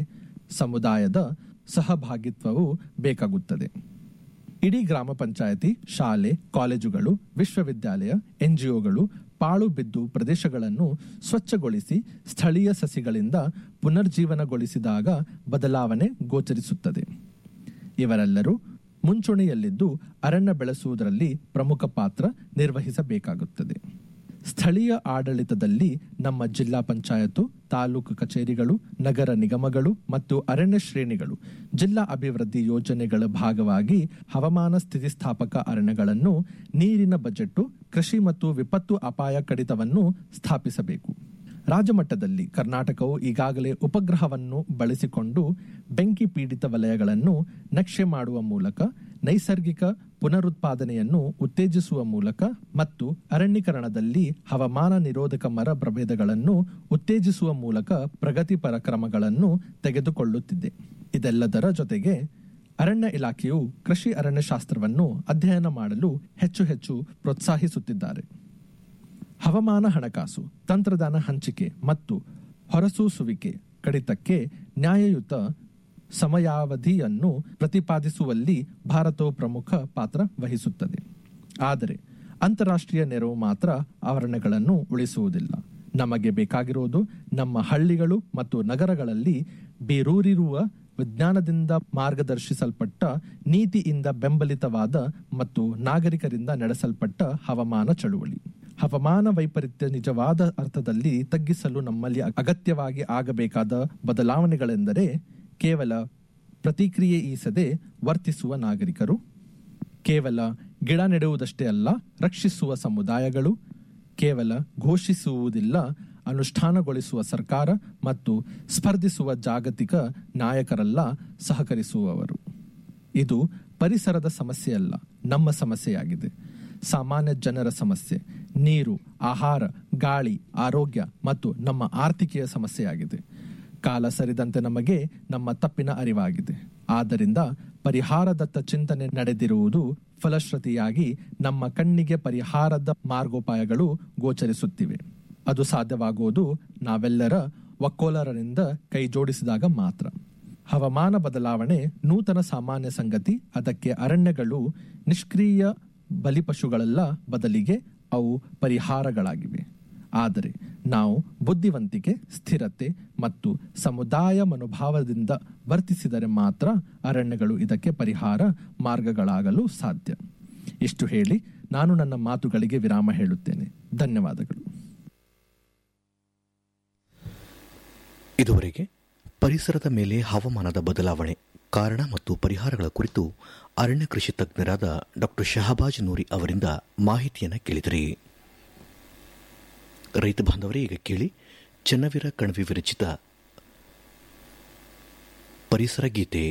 Speaker 1: ಸಮುದಾಯದ ಸಹಭಾಗಿತ್ವವು ಬೇಕಾಗುತ್ತದೆ ಇಡೀ ಗ್ರಾಮ ಪಂಚಾಯತಿ ಶಾಲೆ ಕಾಲೇಜುಗಳು ವಿಶ್ವವಿದ್ಯಾಲಯ ಎನ್ಜಿಒಗಳು ಪಾಳು ಬಿದ್ದು ಪ್ರದೇಶಗಳನ್ನು ಸ್ವಚ್ಛಗೊಳಿಸಿ ಸ್ಥಳೀಯ ಸಸಿಗಳಿಂದ ಪುನರ್ಜೀವನಗೊಳಿಸಿದಾಗ ಬದಲಾವಣೆ ಗೋಚರಿಸುತ್ತದೆ ಇವರೆಲ್ಲರೂ ಮುಂಚೂಣಿಯಲ್ಲಿದ್ದು ಅರಣ್ಯ ಬೆಳೆಸುವುದರಲ್ಲಿ ಪ್ರಮುಖ ಪಾತ್ರ ನಿರ್ವಹಿಸಬೇಕಾಗುತ್ತದೆ ಸ್ಥಳೀಯ ಆಡಳಿತದಲ್ಲಿ ನಮ್ಮ ಜಿಲ್ಲಾ ಪಂಚಾಯತು ತಾಲೂಕು ಕಚೇರಿಗಳು ನಗರ ನಿಗಮಗಳು ಮತ್ತು ಅರಣ್ಯ ಶ್ರೇಣಿಗಳು ಜಿಲ್ಲಾ ಅಭಿವೃದ್ಧಿ ಯೋಜನೆಗಳ ಭಾಗವಾಗಿ ಹವಾಮಾನ ಸ್ಥಿತಿಸ್ಥಾಪಕ ಅರಣ್ಯಗಳನ್ನು ನೀರಿನ ಬಜೆಟ್ಟು ಕೃಷಿ ಮತ್ತು ವಿಪತ್ತು ಅಪಾಯ ಕಡಿತವನ್ನು ಸ್ಥಾಪಿಸಬೇಕು ರಾಜ್ಯಮಟ್ಟದಲ್ಲಿ ಕರ್ನಾಟಕವು ಈಗಾಗಲೇ ಉಪಗ್ರಹವನ್ನು ಬಳಸಿಕೊಂಡು ಬೆಂಕಿ ಪೀಡಿತ ವಲಯಗಳನ್ನು ನಕ್ಷೆ ಮಾಡುವ ಮೂಲಕ ನೈಸರ್ಗಿಕ ಪುನರುತ್ಪಾದನೆಯನ್ನು ಉತ್ತೇಜಿಸುವ ಮೂಲಕ ಮತ್ತು ಅರಣ್ಯೀಕರಣದಲ್ಲಿ ಹವಾಮಾನ ನಿರೋಧಕ ಮರ ಪ್ರಭೇದಗಳನ್ನು ಉತ್ತೇಜಿಸುವ ಮೂಲಕ ಪ್ರಗತಿಪರ ಕ್ರಮಗಳನ್ನು ತೆಗೆದುಕೊಳ್ಳುತ್ತಿದೆ ಇದೆಲ್ಲದರ ಜೊತೆಗೆ ಅರಣ್ಯ ಇಲಾಖೆಯು ಕೃಷಿ ಅರಣ್ಯಶಾಸ್ತ್ರವನ್ನು ಅಧ್ಯಯನ ಮಾಡಲು ಹೆಚ್ಚು ಹೆಚ್ಚು ಪ್ರೋತ್ಸಾಹಿಸುತ್ತಿದ್ದಾರೆ ಹವಾಮಾನ ಹಣಕಾಸು ತಂತ್ರಜ್ಞಾನ ಹಂಚಿಕೆ ಮತ್ತು ಹೊರಸೂಸುವಿಕೆ ಕಡಿತಕ್ಕೆ ನ್ಯಾಯಯುತ ಸಮಯಾವಧಿಯನ್ನು ಪ್ರತಿಪಾದಿಸುವಲ್ಲಿ ಭಾರತವು ಪ್ರಮುಖ ಪಾತ್ರ ವಹಿಸುತ್ತದೆ ಆದರೆ ಅಂತಾರಾಷ್ಟ್ರೀಯ ನೆರವು ಮಾತ್ರ ಆವರಣಗಳನ್ನು ಉಳಿಸುವುದಿಲ್ಲ ನಮಗೆ ಬೇಕಾಗಿರುವುದು ನಮ್ಮ ಹಳ್ಳಿಗಳು ಮತ್ತು ನಗರಗಳಲ್ಲಿ ಬೇರೂರಿರುವ ವಿಜ್ಞಾನದಿಂದ ಮಾರ್ಗದರ್ಶಿಸಲ್ಪಟ್ಟ ನೀತಿಯಿಂದ ಬೆಂಬಲಿತವಾದ ಮತ್ತು ನಾಗರಿಕರಿಂದ ನಡೆಸಲ್ಪಟ್ಟ ಹವಾಮಾನ ಚಳುವಳಿ ಹವಾಮಾನ ವೈಪರೀತ್ಯ ನಿಜವಾದ ಅರ್ಥದಲ್ಲಿ ತಗ್ಗಿಸಲು ನಮ್ಮಲ್ಲಿ ಅಗತ್ಯವಾಗಿ ಆಗಬೇಕಾದ ಬದಲಾವಣೆಗಳೆಂದರೆ ಕೇವಲ ಪ್ರತಿಕ್ರಿಯೆ ಈಸದೆ ವರ್ತಿಸುವ ನಾಗರಿಕರು ಕೇವಲ ಗಿಡ ನೆಡುವುದಷ್ಟೇ ಅಲ್ಲ ರಕ್ಷಿಸುವ ಸಮುದಾಯಗಳು ಕೇವಲ ಘೋಷಿಸುವುದಿಲ್ಲ ಅನುಷ್ಠಾನಗೊಳಿಸುವ ಸರ್ಕಾರ ಮತ್ತು ಸ್ಪರ್ಧಿಸುವ ಜಾಗತಿಕ ನಾಯಕರಲ್ಲ ಸಹಕರಿಸುವವರು ಇದು ಪರಿಸರದ ಸಮಸ್ಯೆಯಲ್ಲ ನಮ್ಮ ಸಮಸ್ಯೆಯಾಗಿದೆ ಸಾಮಾನ್ಯ ಜನರ ಸಮಸ್ಯೆ ನೀರು ಆಹಾರ ಗಾಳಿ ಆರೋಗ್ಯ ಮತ್ತು ನಮ್ಮ ಆರ್ಥಿಕೆಯ ಸಮಸ್ಯೆಯಾಗಿದೆ ಕಾಲ ಸರಿದಂತೆ ನಮಗೆ ನಮ್ಮ ತಪ್ಪಿನ ಅರಿವಾಗಿದೆ ಆದ್ದರಿಂದ ಪರಿಹಾರದತ್ತ ಚಿಂತನೆ ನಡೆದಿರುವುದು ಫಲಶ್ರುತಿಯಾಗಿ ನಮ್ಮ ಕಣ್ಣಿಗೆ ಪರಿಹಾರದ ಮಾರ್ಗೋಪಾಯಗಳು ಗೋಚರಿಸುತ್ತಿವೆ ಅದು ಸಾಧ್ಯವಾಗುವುದು ನಾವೆಲ್ಲರ ಒಕ್ಕೋಲರರಿಂದ ಕೈ ಜೋಡಿಸಿದಾಗ ಮಾತ್ರ ಹವಾಮಾನ ಬದಲಾವಣೆ ನೂತನ ಸಾಮಾನ್ಯ ಸಂಗತಿ ಅದಕ್ಕೆ ಅರಣ್ಯಗಳು ನಿಷ್ಕ್ರಿಯ ಬಲಿಪಶುಗಳಲ್ಲ ಬದಲಿಗೆ ಅವು ಪರಿಹಾರಗಳಾಗಿವೆ ಆದರೆ ನಾವು ಬುದ್ಧಿವಂತಿಕೆ ಸ್ಥಿರತೆ ಮತ್ತು ಸಮುದಾಯ ಮನೋಭಾವದಿಂದ ವರ್ತಿಸಿದರೆ ಮಾತ್ರ ಅರಣ್ಯಗಳು ಇದಕ್ಕೆ ಪರಿಹಾರ ಮಾರ್ಗಗಳಾಗಲು ಸಾಧ್ಯ ಇಷ್ಟು ಹೇಳಿ ನಾನು ನನ್ನ ಮಾತುಗಳಿಗೆ ವಿರಾಮ ಹೇಳುತ್ತೇನೆ ಧನ್ಯವಾದಗಳು
Speaker 2: ಇದುವರೆಗೆ ಪರಿಸರದ ಮೇಲೆ ಹವಾಮಾನದ ಬದಲಾವಣೆ ಕಾರಣ ಮತ್ತು ಪರಿಹಾರಗಳ ಕುರಿತು ಅರಣ್ಯ ಕೃಷಿ ತಜ್ಞರಾದ ಡಾಕ್ಟರ್ ಶಹಬಾಜ್ ನೂರಿ ಅವರಿಂದ ಮಾಹಿತಿಯನ್ನು ಕೇಳಿದಿರಿ ರೈತ ಬಾಂಧವರೇ ಈಗ ಕೇಳಿ ಚೆನ್ನವೀರ ಕಣವಿ ವಿರಚಿತ ಪರಿಸರ ಗೀತೆ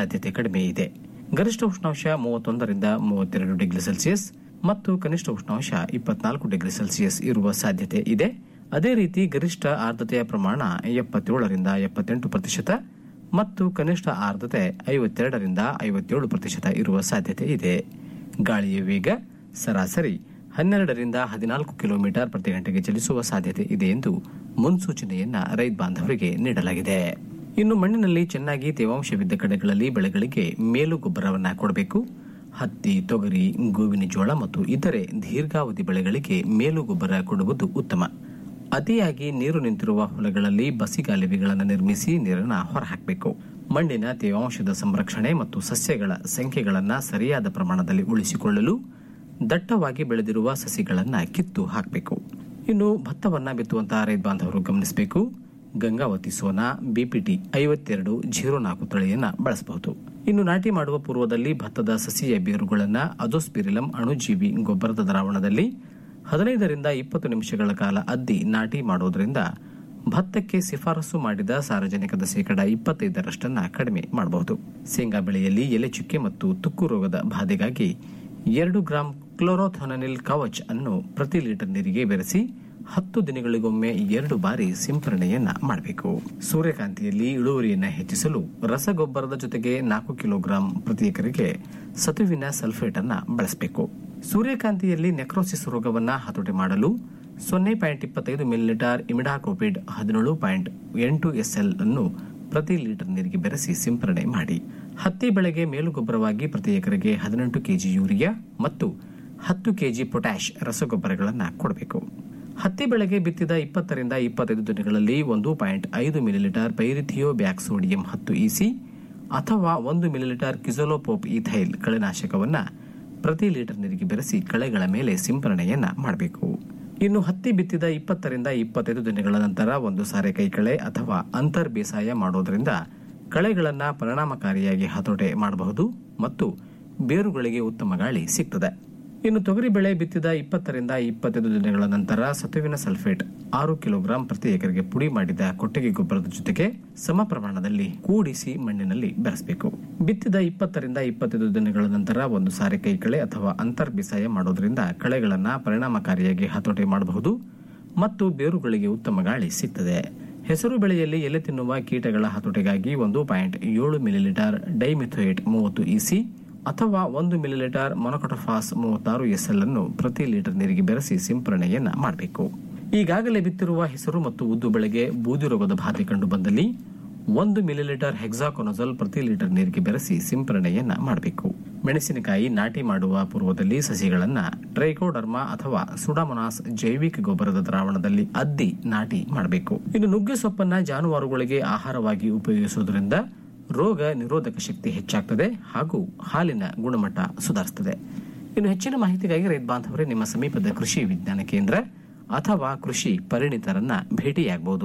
Speaker 3: ಸಾಧ್ಯತೆ ಕಡಿಮೆ ಇದೆ ಗರಿಷ್ಠ ಉಷ್ಣಾಂಶ ಮೂವತ್ತೊಂದರಿಂದ ಮೂವತ್ತೆರಡು ಡಿಗ್ರಿ ಸೆಲ್ಸಿಯಸ್ ಮತ್ತು ಕನಿಷ್ಠ ಉಷ್ಣಾಂಶ ಇಪ್ಪತ್ನಾಲ್ಕು ಡಿಗ್ರಿ ಸೆಲ್ಸಿಯಸ್ ಇರುವ ಸಾಧ್ಯತೆ ಇದೆ ಅದೇ ರೀತಿ ಗರಿಷ್ಠ ಆರ್ದ್ರತೆಯ ಪ್ರಮಾಣ ಎಪ್ಪತ್ತೇಳರಿಂದ ಎಪ್ಪತ್ತೆಂಟು ಪ್ರತಿಶತ ಮತ್ತು ಕನಿಷ್ಠ ಆರ್ದ್ರತೆ ಐವತ್ತೆರಡರಿಂದ ಐವತ್ತೇಳು ಪ್ರತಿಶತ ಇರುವ ಸಾಧ್ಯತೆ ಇದೆ ಗಾಳಿಯ ವೇಗ ಸರಾಸರಿ ಹನ್ನೆರಡರಿಂದ ಹದಿನಾಲ್ಕು ಕಿಲೋಮೀಟರ್ ಪ್ರತಿ ಗಂಟೆಗೆ ಚಲಿಸುವ ಸಾಧ್ಯತೆ ಇದೆ ಎಂದು ಮುನ್ಸೂಚನೆಯನ್ನ ರೈತ ಬಾಂಧವರಿಗೆ ನೀಡಲಾಗಿದೆ ಇನ್ನು ಮಣ್ಣಿನಲ್ಲಿ ಚೆನ್ನಾಗಿ ತೇವಾಂಶವಿದ್ದ ಕಡೆಗಳಲ್ಲಿ ಬೆಳೆಗಳಿಗೆ ಮೇಲು ಗೊಬ್ಬರವನ್ನ ಕೊಡಬೇಕು ಹತ್ತಿ ತೊಗರಿ ಗೋವಿನ ಜೋಳ ಮತ್ತು ಇತರೆ ದೀರ್ಘಾವಧಿ ಬೆಳೆಗಳಿಗೆ ಮೇಲು ಗೊಬ್ಬರ ಕೊಡುವುದು ಉತ್ತಮ ಅತಿಯಾಗಿ ನೀರು ನಿಂತಿರುವ ಹೊಲಗಳಲ್ಲಿ ಬಸಿಗಾಲುವೆಗಳನ್ನು ನಿರ್ಮಿಸಿ ನೀರನ್ನು ಹೊರಹಾಕಬೇಕು ಮಣ್ಣಿನ ತೇವಾಂಶದ ಸಂರಕ್ಷಣೆ ಮತ್ತು ಸಸ್ಯಗಳ ಸಂಖ್ಯೆಗಳನ್ನು ಸರಿಯಾದ ಪ್ರಮಾಣದಲ್ಲಿ ಉಳಿಸಿಕೊಳ್ಳಲು ದಟ್ಟವಾಗಿ ಬೆಳೆದಿರುವ ಸಸಿಗಳನ್ನು ಕಿತ್ತು ಹಾಕಬೇಕು ಇನ್ನು ಭತ್ತವನ್ನ ಬಿತ್ತುವಂತಹ ರೈತ ಬಾಂಧವರು ಗಮನಿಸಬೇಕು ಗಂಗಾವತಿ ಸೋನಾ ಬಿಪಿಟಿ ಐವತ್ತೆರಡು ಜೀರೋ ನಾಲ್ಕು ತಳಿಯನ್ನ ಬಳಸಬಹುದು ಇನ್ನು ನಾಟಿ ಮಾಡುವ ಪೂರ್ವದಲ್ಲಿ ಭತ್ತದ ಸಸಿಯ ಬೇರುಗಳನ್ನ ಅಜೋಸ್ಪಿರಿಲಂ ಅಣುಜೀವಿ ಗೊಬ್ಬರದ ದ್ರಾವಣದಲ್ಲಿ ಹದಿನೈದರಿಂದ ಇಪ್ಪತ್ತು ನಿಮಿಷಗಳ ಕಾಲ ಅದ್ದಿ ನಾಟಿ ಮಾಡುವುದರಿಂದ ಭತ್ತಕ್ಕೆ ಶಿಫಾರಸು ಮಾಡಿದ ಸಾರಜನಕದ ಶೇಕಡ ಇಪ್ಪತ್ತೈದರಷ್ಟನ್ನ ಕಡಿಮೆ ಮಾಡಬಹುದು ಶೇಂಗಾ ಬೆಳೆಯಲ್ಲಿ ಎಲೆ ಚುಕ್ಕೆ ಮತ್ತು ತುಕ್ಕು ರೋಗದ ಬಾಧೆಗಾಗಿ ಎರಡು ಗ್ರಾಂ ಕ್ಲೋರೋಥೊನನಿಲ್ ಕವಚ್ ಅನ್ನು ಪ್ರತಿ ಲೀಟರ್ ನೀರಿಗೆ ಬೆರೆಸಿ ಹತ್ತು ದಿನಗಳಿಗೊಮ್ಮೆ ಎರಡು ಬಾರಿ ಸಿಂಪರಣೆಯನ್ನ ಮಾಡಬೇಕು ಸೂರ್ಯಕಾಂತಿಯಲ್ಲಿ ಇಳುವರಿಯನ್ನ ಹೆಚ್ಚಿಸಲು ರಸಗೊಬ್ಬರದ ಜೊತೆಗೆ ನಾಲ್ಕು ಕಿಲೋಗ್ರಾಂ ಪ್ರತಿ ಎಕರೆಗೆ ಸತುವಿನ ಸಲ್ಫೇಟ್ ಅನ್ನ ಬಳಸಬೇಕು ಸೂರ್ಯಕಾಂತಿಯಲ್ಲಿ ನೆಕ್ರೋಸಿಸ್ ರೋಗವನ್ನ ಹತೋಟಿ ಮಾಡಲು ಸೊನ್ನೆ ಪಾಯಿಂಟ್ ಇಪ್ಪತ್ತೈದು ಮಿಲಿಲೀಟರ್ ಇಮಿಡಾಕ್ರೋಪಿಡ್ ಹದಿನೇಳು ಪಾಯಿಂಟ್ ಎಂಟು ಎಸ್ಎಲ್ ಅನ್ನು ಪ್ರತಿ ಲೀಟರ್ ನೀರಿಗೆ ಬೆರೆಸಿ ಸಿಂಪರಣೆ ಮಾಡಿ ಹತ್ತಿ ಬೆಳೆಗೆ ಮೇಲುಗೊಬ್ಬರವಾಗಿ ಪ್ರತಿ ಎಕರೆಗೆ ಹದಿನೆಂಟು ಕೆಜಿ ಯೂರಿಯಾ ಮತ್ತು ಹತ್ತು ಕೆಜಿ ಪೊಟ್ಯಾಶ್ ರಸಗೊಬ್ಬರಗಳನ್ನು ಕೊಡಬೇಕು ಹತ್ತಿ ಬೆಳೆಗೆ ಬಿತ್ತಿದ ಇಪ್ಪತ್ತರಿಂದ ಇಪ್ಪತ್ತೈದು ದಿನಗಳಲ್ಲಿ ಒಂದು ಪಾಯಿಂಟ್ ಐದು ಮಿಲಿಲೀಟರ್ ಪೈರಿಥಿಯೋ ಬ್ಯಾಕ್ ಸೋಡಿಯಂ ಹತ್ತು ಇಸಿ ಅಥವಾ ಒಂದು ಮಿಲಿಲೀಟರ್ ಕಿಸೋಲೋಪೋಪ್ ಈಥೈಲ್ ಕಳೆನಾಶಕವನ್ನ ಪ್ರತಿ ಲೀಟರ್ ನೀರಿಗೆ ಬೆರೆಸಿ ಕಳೆಗಳ ಮೇಲೆ ಸಿಂಪರಣೆಯನ್ನ ಮಾಡಬೇಕು ಇನ್ನು ಹತ್ತಿ ಬಿತ್ತಿದ ಇಪ್ಪತ್ತರಿಂದ ಇಪ್ಪತ್ತೈದು ದಿನಗಳ ನಂತರ ಒಂದು ಸಾರೆ ಕೈಕಳೆ ಅಥವಾ ಅಂತರ್ ಬೇಸಾಯ ಮಾಡೋದ್ರಿಂದ ಕಳೆಗಳನ್ನ ಪರಿಣಾಮಕಾರಿಯಾಗಿ ಹತೋಟೆ ಮಾಡಬಹುದು ಮತ್ತು ಬೇರುಗಳಿಗೆ ಉತ್ತಮ ಗಾಳಿ ಸಿಗ್ತದೆ ಇನ್ನು ತೊಗರಿ ಬೆಳೆ ಬಿತ್ತಿದ ಇಪ್ಪತ್ತರಿಂದ ಇಪ್ಪತ್ತೈದು ದಿನಗಳ ನಂತರ ಸತುವಿನ ಸಲ್ಫೇಟ್ ಆರು ಕಿಲೋಗ್ರಾಂ ಪ್ರತಿ ಎಕರೆಗೆ ಪುಡಿ ಮಾಡಿದ ಕೊಟ್ಟಿಗೆ ಗೊಬ್ಬರದ ಜೊತೆಗೆ ಸಮ ಪ್ರಮಾಣದಲ್ಲಿ ಕೂಡಿಸಿ ಮಣ್ಣಿನಲ್ಲಿ ಬೆರೆಸಬೇಕು ಬಿತ್ತಿದ ಇಪ್ಪತ್ತರಿಂದ ಇಪ್ಪತ್ತೈದು ದಿನಗಳ ನಂತರ ಒಂದು ಸಾರೆ ಕೈಕಳೆ ಅಥವಾ ಅಂತರ್ ಬೇಸಾಯ ಮಾಡೋದ್ರಿಂದ ಕಳೆಗಳನ್ನ ಪರಿಣಾಮಕಾರಿಯಾಗಿ ಹತೋಟಿ ಮಾಡಬಹುದು ಮತ್ತು ಬೇರುಗಳಿಗೆ ಉತ್ತಮ ಗಾಳಿ ಸಿಗ್ತದೆ ಹೆಸರು ಬೆಳೆಯಲ್ಲಿ ಎಲೆ ತಿನ್ನುವ ಕೀಟಗಳ ಹತೋಟಿಗಾಗಿ ಒಂದು ಪಾಯಿಂಟ್ ಏಳು ಮಿಲಿಲೀಟರ್ ಡೈಮಿಥೋಯೇಟ್ ಮೂವತ್ತು ಇಸಿ ಅಥವಾ ಒಂದು ಮಿಲಿಲೀಟರ್ ಮೊನೊಕೊಟೊಫಾಸ್ ಮೂವತ್ತಾರು ಎಸ್ಎಲ್ ಅನ್ನು ಪ್ರತಿ ಲೀಟರ್ ನೀರಿಗೆ ಬೆರೆಸಿ ಸಿಂಪರಣೆಯನ್ನ ಮಾಡಬೇಕು ಈಗಾಗಲೇ ಬಿತ್ತಿರುವ ಹೆಸರು ಮತ್ತು ಉದ್ದು ಬೆಳೆಗೆ ಬೂದಿ ರೋಗದ ಬಾಧೆ ಕಂಡು ಬಂದಲ್ಲಿ ಒಂದು ಮಿಲಿಲೀಟರ್ ಹೆಕ್ಸಾಕೊನಜಲ್ ಪ್ರತಿ ಲೀಟರ್ ನೀರಿಗೆ ಬೆರೆಸಿ ಸಿಂಪರಣೆಯನ್ನ ಮಾಡಬೇಕು ಮೆಣಸಿನಕಾಯಿ ನಾಟಿ ಮಾಡುವ ಪೂರ್ವದಲ್ಲಿ ಸಸಿಗಳನ್ನ ಟ್ರೈಕೋಡರ್ಮಾ ಅಥವಾ ಸುಡಾಮೊನಾಸ್ ಜೈವಿಕ ಗೊಬ್ಬರದ ದ್ರಾವಣದಲ್ಲಿ ಅದ್ದಿ ನಾಟಿ ಮಾಡಬೇಕು ಇನ್ನು ನುಗ್ಗೆ ಸೊಪ್ಪನ್ನ ಜಾನುವಾರುಗಳಿಗೆ ಆಹಾರವಾಗಿ ಉಪಯೋಗಿಸುವುದರಿಂದ ರೋಗ ನಿರೋಧಕ ಶಕ್ತಿ ಹೆಚ್ಚಾಗ್ತದೆ ಹಾಗೂ ಹಾಲಿನ ಗುಣಮಟ್ಟ ಸುಧಾರಿಸುತ್ತದೆ ಇನ್ನು ಹೆಚ್ಚಿನ ಮಾಹಿತಿಗಾಗಿ ರೈತ ಬಾಂಧವರೇ ನಿಮ್ಮ ಸಮೀಪದ ಕೃಷಿ ವಿಜ್ಞಾನ ಕೇಂದ್ರ ಅಥವಾ ಕೃಷಿ ಪರಿಣಿತರನ್ನ ಭೇಟಿಯಾಗಬಹುದು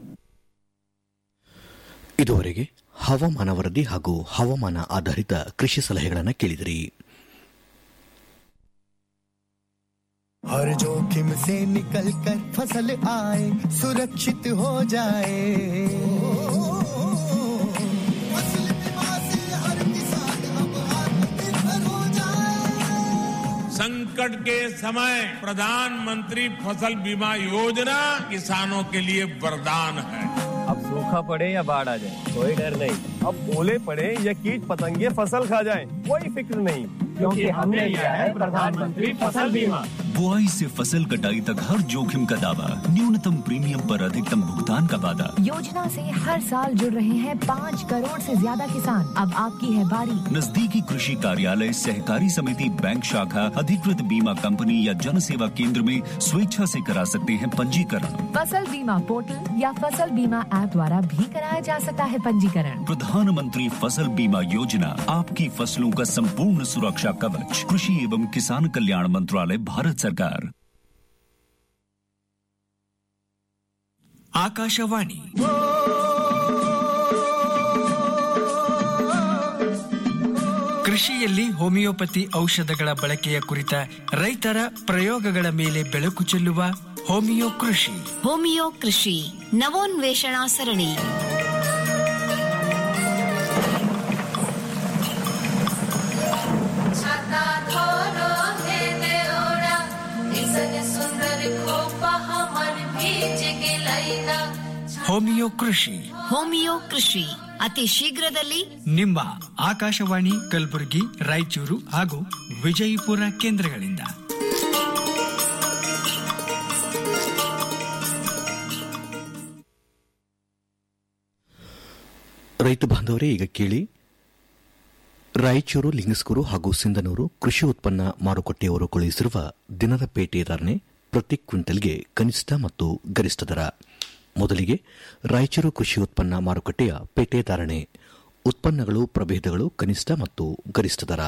Speaker 2: ಇದುವರೆಗೆ ಹವಾಮಾನ ವರದಿ ಹಾಗೂ ಹವಾಮಾನ ಆಧಾರಿತ ಕೃಷಿ ಸಲಹೆಗಳನ್ನು ಕೇಳಿದಿರಿ
Speaker 4: हर जोखिम से निकल कर फसल आए सुरक्षित हो जाए फसल बीमा से हर किसान अब आत्मनिर्भर हो जाए
Speaker 5: संकट के समय प्रधानमंत्री फसल बीमा योजना किसानों के लिए वरदान है
Speaker 6: अब सूखा पड़े या बाढ़ आ जाए कोई डर नहीं अब ओले पड़े या कीट पतंगे फसल खा जाए कोई फिक्र नहीं क्योंकि हमने लिया है प्रधानमंत्री फसल बीमा
Speaker 7: बुआई से फसल कटाई तक हर जोखिम का दावा न्यूनतम प्रीमियम पर अधिकतम भुगतान का वादा
Speaker 8: योजना से हर साल जुड़ रहे हैं पाँच करोड़ से ज्यादा किसान अब आपकी है बारी
Speaker 7: नजदीकी कृषि कार्यालय सहकारी समिति बैंक शाखा अधिकृत बीमा कंपनी या जन सेवा केंद्र में स्वेच्छा से करा सकते हैं पंजीकरण
Speaker 8: फसल बीमा पोर्टल या फसल बीमा ऐप द्वारा भी कराया जा सकता है पंजीकरण
Speaker 7: प्रधानमंत्री फसल बीमा योजना आपकी फसलों का संपूर्ण सुरक्षा कवच कृषि एवं किसान कल्याण मंत्रालय भारत सरकार
Speaker 9: ಆಕಾಶವಾಣಿ ಕೃಷಿಯಲ್ಲಿ ಹೋಮಿಯೋಪತಿ ಔಷಧಗಳ ಬಳಕೆಯ ಕುರಿತ ರೈತರ ಪ್ರಯೋಗಗಳ ಮೇಲೆ ಬೆಳಕು ಚೆಲ್ಲುವ ಹೋಮಿಯೋ ಕೃಷಿ
Speaker 10: ಹೋಮಿಯೋ ಕೃಷಿ ನವೋನ್ವೇಷಣಾ ಸರಣಿ हमर भीज गेलैना
Speaker 9: ಹೋಮಿಯೋ ಕೃಷಿ
Speaker 8: ಹೋಮಿಯೋ ಕೃಷಿ ಅತಿ ಶೀಘ್ರದಲ್ಲಿ
Speaker 9: ನಿಮ್ಮ ಆಕಾಶವಾಣಿ ಕಲಬುರಗಿ ರಾಯಚೂರು ಹಾಗೂ ವಿಜಯಪುರ ಕೇಂದ್ರಗಳಿಂದ
Speaker 2: ರೈತ ಬಾಂಧವರೇ ಈಗ ಕೇಳಿ ರಾಯಚೂರು ಲಿಂಗಸ್ಕೂರು ಹಾಗೂ ಸಿಂಧನೂರು ಕೃಷಿ ಉತ್ಪನ್ನ ಮಾರುಕಟ್ಟೆಯವರು ಕಳುಹಿಸಿರುವ ದಿನದ ಪೇಟೆ ಧಾರಣೆ ಪ್ರತಿ ಕ್ವಿಂಟಲ್ಗೆ ಕನಿಷ್ಠ ಮತ್ತು ಗರಿಷ್ಠ ದರ ಮೊದಲಿಗೆ ರಾಯಚೂರು ಕೃಷಿ ಉತ್ಪನ್ನ ಮಾರುಕಟ್ಟೆಯ ಪೇಟೆ ಧಾರಣೆ ಉತ್ಪನ್ನಗಳು ಪ್ರಭೇದಗಳು ಕನಿಷ್ಠ ಮತ್ತು ಗರಿಷ್ಠ ದರ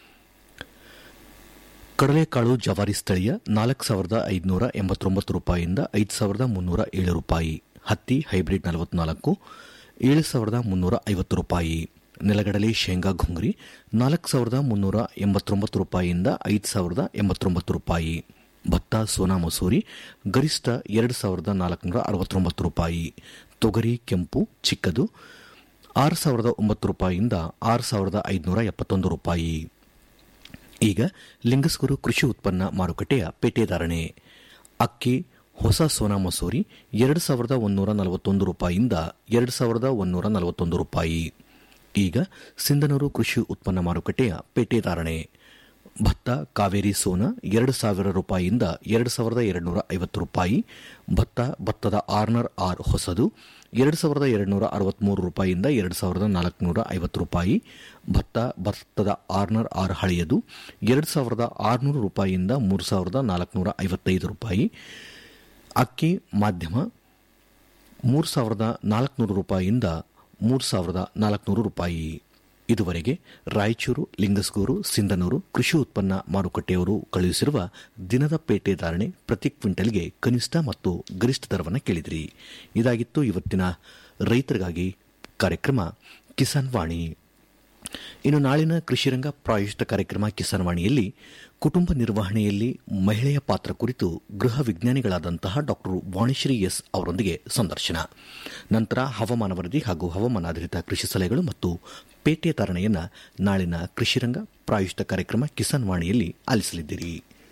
Speaker 2: ಕಡಲೆಕಾಳು ಜವಾರಿ ಸ್ಥಳೀಯ ನಾಲ್ಕು ಸಾವಿರದ ಐದುನೂರ ಎಂಬತ್ತೊಂಬತ್ತು ರೂಪಾಯಿಯಿಂದ ಐದು ಸಾವಿರದ ಮುನ್ನೂರ ಏಳು ರೂಪಾಯಿ ಹತ್ತಿ ಹೈಬ್ರಿಡ್ ನಲವತ್ನಾಲ್ಕು ಏಳು ಸಾವಿರದ ಮುನ್ನೂರ ಐವತ್ತು ರೂಪಾಯಿ ನೆಲಗಡಲೆ ಶೇಂಗಾ ಘುಂಗ್ರಿ ನಾಲ್ಕು ಸಾವಿರದ ಮುನ್ನೂರ ಎಂಬತ್ತೊಂಬತ್ತು ರೂಪಾಯಿಯಿಂದ ಐದು ಸಾವಿರದ ಎಂಬತ್ತೊಂಬತ್ತು ರೂಪಾಯಿ ಭತ್ತ ಸೋನಾ ಮಸೂರಿ ಗರಿಷ್ಠ ಎರಡು ಸಾವಿರದ ನಾಲ್ಕುನೂರ ಅರವತ್ತೊಂಬತ್ತು ರೂಪಾಯಿ ತೊಗರಿ ಕೆಂಪು ಚಿಕ್ಕದು ಆರು ಸಾವಿರದ ಒಂಬತ್ತು ರೂಪಾಯಿಯಿಂದ ಆರು ಸಾವಿರದ ಐದುನೂರ ಎಪ್ಪತ್ತೊಂದು ರೂಪಾಯಿ ಈಗ ಲಿಂಗಸ್ಕೂರು ಕೃಷಿ ಉತ್ಪನ್ನ ಮಾರುಕಟ್ಟೆಯ ಪೇಟೆ ಧಾರಣೆ ಅಕ್ಕಿ ಹೊಸ ಸೋನಾ ಮಸೂರಿ ಎರಡು ಸಾವಿರದ ಒಂದೂರ ನಲವತ್ತೊಂದು ರೂಪಾಯಿಯಿಂದ ಎರಡು ಸಾವಿರದ ಒಂದೂರ ನಲವತ್ತೊಂದು ರೂಪಾಯಿ ಈಗ ಸಿಂಧನೂರು ಕೃಷಿ ಉತ್ಪನ್ನ ಮಾರುಕಟ್ಟೆಯ ಪೇಟೆ ಧಾರಣೆ ಭತ್ತ ಕಾವೇರಿ ಸೋನಾ ಎರಡು ಸಾವಿರ ರೂಪಾಯಿಯಿಂದ ಎರಡು ಸಾವಿರದ ಎರಡುನೂರ ಐವತ್ತು ರೂಪಾಯಿ ಭತ್ತ ಭತ್ತದ ಆರ್ನರ್ ಆರ್ ಹೊಸದು ಎರಡು ಸಾವಿರದ ಎರಡುನೂರ ಅರವತ್ಮೂರು ರೂಪಾಯಿಯಿಂದ ಎರಡು ಸಾವಿರದ ನಾಲ್ಕುನೂರ ಐವತ್ತು ರೂಪಾಯಿ ಭತ್ತ ಭತ್ತದ ಆರ್ನರ್ ಆರ್ ಹಳೆಯದು ಎರಡು ಸಾವಿರದ ಆರುನೂರು ರೂಪಾಯಿಯಿಂದ ಮೂರು ಸಾವಿರದ ನಾಲ್ಕುನೂರ ಐವತ್ತೈದು ರೂಪಾಯಿ ಅಕ್ಕಿ ಮಾಧ್ಯಮ ಮೂರು ಸಾವಿರದ ನಾಲ್ಕುನೂರು ರೂಪಾಯಿಯಿಂದ ಮೂರು ಸಾವಿರದ ನಾಲ್ಕುನೂರು ರೂಪಾಯಿ ಇದುವರೆಗೆ ರಾಯಚೂರು ಲಿಂಗಸ್ಗೂರು ಸಿಂಧನೂರು ಕೃಷಿ ಉತ್ಪನ್ನ ಮಾರುಕಟ್ಟೆಯವರು ಕಳುಹಿಸಿರುವ ದಿನದ ಪೇಟೆ ಧಾರಣೆ ಪ್ರತಿ ಕ್ವಿಂಟಲ್ಗೆ ಕನಿಷ್ಠ ಮತ್ತು ಗರಿಷ್ಠ ದರವನ್ನು ಕೇಳಿದಿರಿ ಇದಾಗಿತ್ತು ಇವತ್ತಿನ ರೈತರಿಗಾಗಿ ಕಾರ್ಯಕ್ರಮ ಕಿಸಾನ್ ವಾಣಿ ಇನ್ನು ನಾಳಿನ ಕೃಷಿರಂಗ ಪ್ರಾಯೋಜಿತ ಕಾರ್ಯಕ್ರಮ ಕಿಸಾನ್ ವಾಣಿಯಲ್ಲಿ ಕುಟುಂಬ ನಿರ್ವಹಣೆಯಲ್ಲಿ ಮಹಿಳೆಯ ಪಾತ್ರ ಕುರಿತು ಗೃಹ ವಿಜ್ಞಾನಿಗಳಾದಂತಹ ಡಾಕ್ಟರ್ ವಾಣಿಶ್ರೀ ಎಸ್ ಅವರೊಂದಿಗೆ ಸಂದರ್ಶನ ನಂತರ ಹವಾಮಾನ ವರದಿ ಹಾಗೂ ಹವಾಮಾನಾಧಾರಿತ ಕೃಷಿ ಸಲಹೆಗಳು ಮತ್ತು ಪೇಟೆ ಧಾರಣೆಯನ್ನು ನಾಳಿನ ಕೃಷಿರಂಗ ಪ್ರಾಯೋಜಿತ ಕಾರ್ಯಕ್ರಮ ಕಿಸಾನ್ ವಾಣಿಯಲ್ಲಿ ಆಲಿಸಲಿದ್ದೀರಿ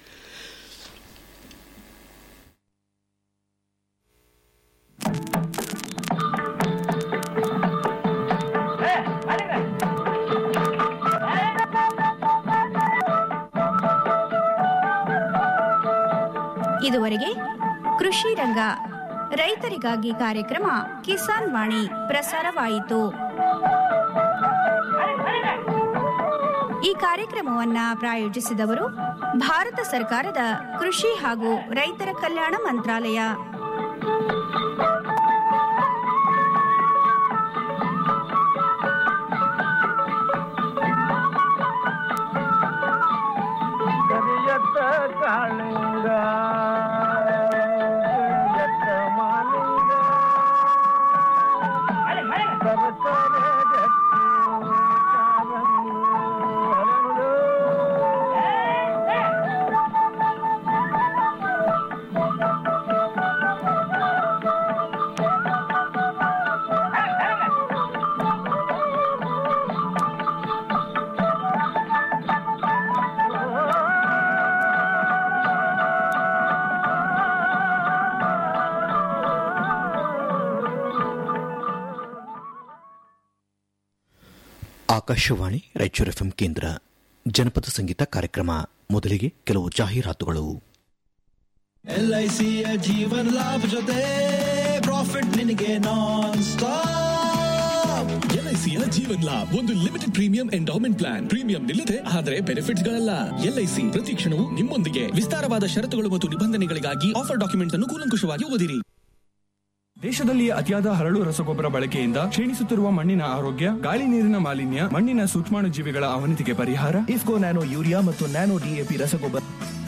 Speaker 11: ಇದುವರೆಗೆ ಕೃಷಿ ರಂಗ ರೈತರಿಗಾಗಿ ಕಾರ್ಯಕ್ರಮ ಕಿಸಾನ್ ವಾಣಿ ಪ್ರಸಾರವಾಯಿತು ಈ ಕಾರ್ಯಕ್ರಮವನ್ನ ಪ್ರಾಯೋಜಿಸಿದವರು ಭಾರತ ಸರ್ಕಾರದ ಕೃಷಿ ಹಾಗೂ ರೈತರ ಕಲ್ಯಾಣ ಮಂತ್ರಾಲಯ
Speaker 6: ಕರಿಯತ್ತ ಕಾಳಿಂಗ ಕರಿಯತ್ತ ಮಾಲಿಂಗ ಸರಸರ ಜಟ್ಟಿ ಕಾರಂಗಿ ಹರಳು.
Speaker 2: ಆಕಾಶವಾಣಿ ರಾಯಚೂರು ಎಫ್ಎಂ ಕೇಂದ್ರ ಜನಪದ ಸಂಗೀತ ಕಾರ್ಯಕ್ರಮ ಮೊದಲಿಗೆ ಕೆಲವು ಜಾಹೀರಾತುಗಳು
Speaker 12: ಎಲ್ಐಸಿಯ ಜೀವನ ಲಾಭ ಜೊತೆ ಪ್ರಾಫಿಟ್ ನಿನಗೆ ನಾನ್ ಸ್ಟಾಪ್
Speaker 13: ಎಲ್ಐಸಿಯ ಜೀವನ್ ಲಾಭ್ ಒಂದು limited premium endowment plan premium ನಿಲ್ಲದೆ ಆದರೆ ಬೆನಿಫಿಟ್ಸ್ ಗಳಲ್ಲ ಎಲ್ಐಸಿ ಪ್ರತಿ ಕ್ಷಣವೂ ನಿಮ್ಮೊಂದಿಗೆ ವಿಸ್ತಾರವಾದ ಷರತ್ತುಗಳು ಮತ್ತು ನಿಬಂಧನೆಗಳಿಗಾಗಿ ಆಫರ್ ಡಾಕ್ಯುಮೆಂಟ್ಸ್ ಅನ್ನು ಕೂಲಂಕುಷವಾಗಿ ಓದಿರಿ
Speaker 14: ದೇಶದಲ್ಲಿ ಅತಿಯಾದ ಹರಳು ರಸಗೊಬ್ಬರ ಬಳಕೆಯಿಂದ ಕ್ಷೀಣಿಸುತ್ತಿರುವ ಮಣ್ಣಿನ ಆರೋಗ್ಯ ಗಾಳಿ ನೀರಿನ ಮಾಲಿನ್ಯ ಮಣ್ಣಿನ ಸೂಕ್ಷ್ಮಾಣು ಜೀವಿಗಳ ಅವನತಿಗೆ ಪರಿಹಾರ
Speaker 12: ಇಫ್ಕೋ ನ್ಯಾನೋ ಯೂರಿಯಾ ಮತ್ತು ನ್ಯಾನೋ ಡಿಎಪಿ ರಸಗೊಬ್ಬರ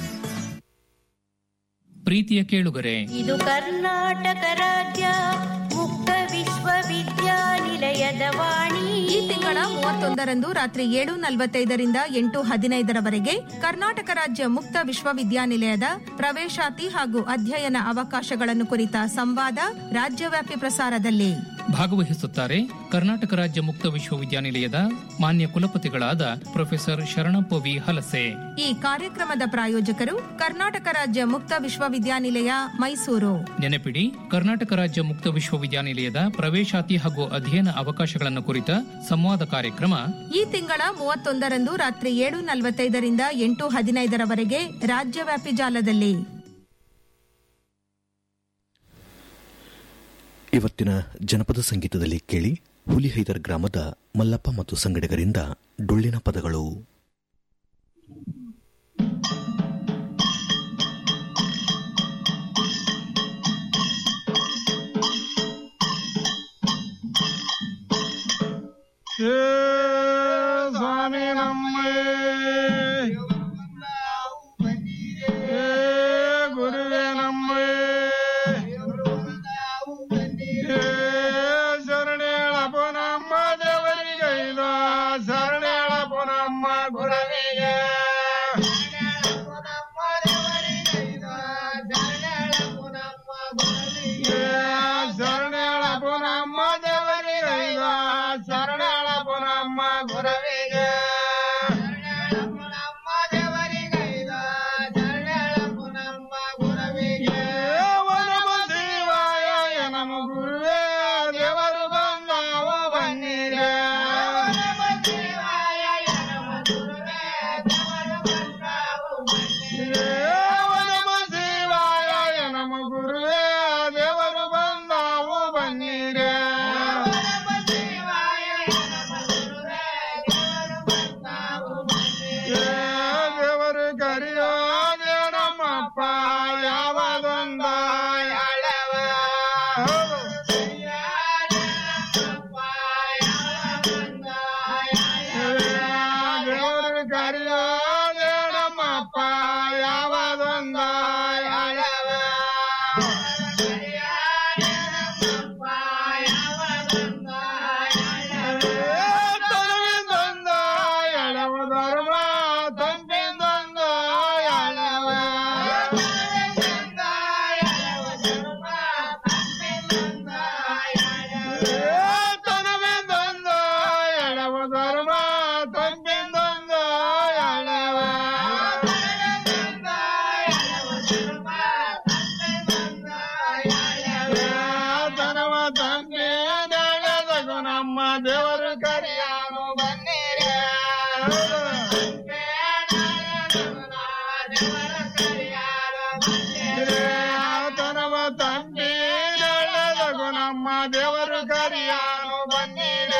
Speaker 15: ಪ್ರೀತಿಯ ಕೇಳುಗರೆ
Speaker 10: ಇದು ಕರ್ನಾಟಕ ರಾಜ್ಯ ಮುಕ್ತ ವಿಶ್ವವಿದ್ಯಾನಿಲಯದ ವಾಣಿ
Speaker 16: ಈ ತಿಂಗಳ ಮೂವತ್ತೊಂದರಂದು ರಾತ್ರಿ ಏಳು ನಲವತ್ತೈದರಿಂದ ಎಂಟು ಹದಿನೈದರವರೆಗೆ ಕರ್ನಾಟಕ ರಾಜ್ಯ ಮುಕ್ತ ವಿಶ್ವವಿದ್ಯಾನಿಲಯದ ಪ್ರವೇಶಾತಿ ಹಾಗೂ ಅಧ್ಯಯನ ಅವಕಾಶಗಳನ್ನು ಕುರಿತ ಸಂವಾದ ರಾಜ್ಯವ್ಯಾಪಿ ಪ್ರಸಾರದಲ್ಲಿ
Speaker 15: ಭಾಗವಹಿಸುತ್ತಾರೆ ಕರ್ನಾಟಕ ರಾಜ್ಯ ಮುಕ್ತ ವಿಶ್ವವಿದ್ಯಾನಿಲಯದ ಮಾನ್ಯ ಕುಲಪತಿಗಳಾದ ಪ್ರೊಫೆಸರ್ ಶರಣಪ್ಪ ವಿ ಹಲಸೆ
Speaker 16: ಈ ಕಾರ್ಯಕ್ರಮದ ಪ್ರಾಯೋಜಕರು ಕರ್ನಾಟಕ ರಾಜ್ಯ ಮುಕ್ತ ವಿಶ್ವವಿದ್ಯಾನಿಲಯ ಮೈಸೂರು
Speaker 15: ನೆನಪಿಡಿ ಕರ್ನಾಟಕ ರಾಜ್ಯ ಮುಕ್ತ ವಿಶ್ವವಿದ್ಯಾನಿಲಯದ ಪ್ರವೇಶಾತಿ ಹಾಗೂ ಅಧ್ಯಯನ ಅವಕಾಶಗಳನ್ನು ಕುರಿತ ಸಂವಾದ ಕಾರ್ಯಕ್ರಮ
Speaker 16: ಈ ತಿಂಗಳ ಮೂವತ್ತೊಂದರಂದು ರಾತ್ರಿ ಏಳು ನಲವತ್ತೈದರಿಂದ ಎಂಟು ಹದಿನೈದರವರೆಗೆ ರಾಜ್ಯವ್ಯಾಪಿ ಜಾಲದಲ್ಲಿ
Speaker 2: ಇವತ್ತಿನ ಜನಪದ ಸಂಗೀತದಲ್ಲಿ ಕೇಳಿ ಹುಲಿಹೈದರ್ ಗ್ರಾಮದ ಮಲ್ಲಪ್ಪ ಮತ್ತು ಸಂಗಡಿಗರಿಂದ ಡೊಳ್ಳಿನ ಪದಗಳು
Speaker 17: ಸ್ವಾಮಿ ನಮ್ಮ ಗುರುವೇ ನಮ್ಮ ಶರಣೇಳಪ್ಪ ನಮ್ಮ ದೇವರಿಗೈದ ಶರಣೇಳಪ್ಪ ನಮ್ಮ ಗುರವಿಗೆ ಶರಣೇಳಪ್ಪ ನಮ್ಮ ದೇವರಿಗೈದ ಶರಣೇಳಪ್ಪ ನಮ್ಮ ಗುರವಿಗೆ ನಮ ಶಿವಾಯ ನಮ ಗುರುವೇ ದೇವರು ಬಂದಾವ ಬನ್ನಿರೆ ನಮ ಶಿವಾಯ ನಮ ಗುರುವೇ ದೇವರು ಬಂದಾವು ಬನ್ನಿರೆ ದೇವರು ಕರೆಯೋ ನಮ್ಮಪ್ಪ ಯಾವದೊಂದ ಯಾಳವ ದೇವರು ಕರೆಯೋ ನಮ್ಮಪ್ಪ ಯಾವದೊಂದ ಯಾಳವ ತನವಿಂದೊಂದ ಎಳವ ಧರ್ಮ ತಂಪಿಂದೊಂದ ಎಳವ ತನವಿಂದೊಂದ ಎಳವ ಧರ್ಮ ತಂಪಿಂದೊಂದ ಎಳವ ತನವ ತಂಪಿ ನಡೆದಗು ನಮ್ಮ ದೇವರು ಕರಿಯಾನು ಬನ್ನಿರೆ ತನವ ತಂಪಿ ನಡೆದಗು ನಮ್ಮ ದೇವರು ಕರಿಯಾನು ಬನ್ನಿರೆ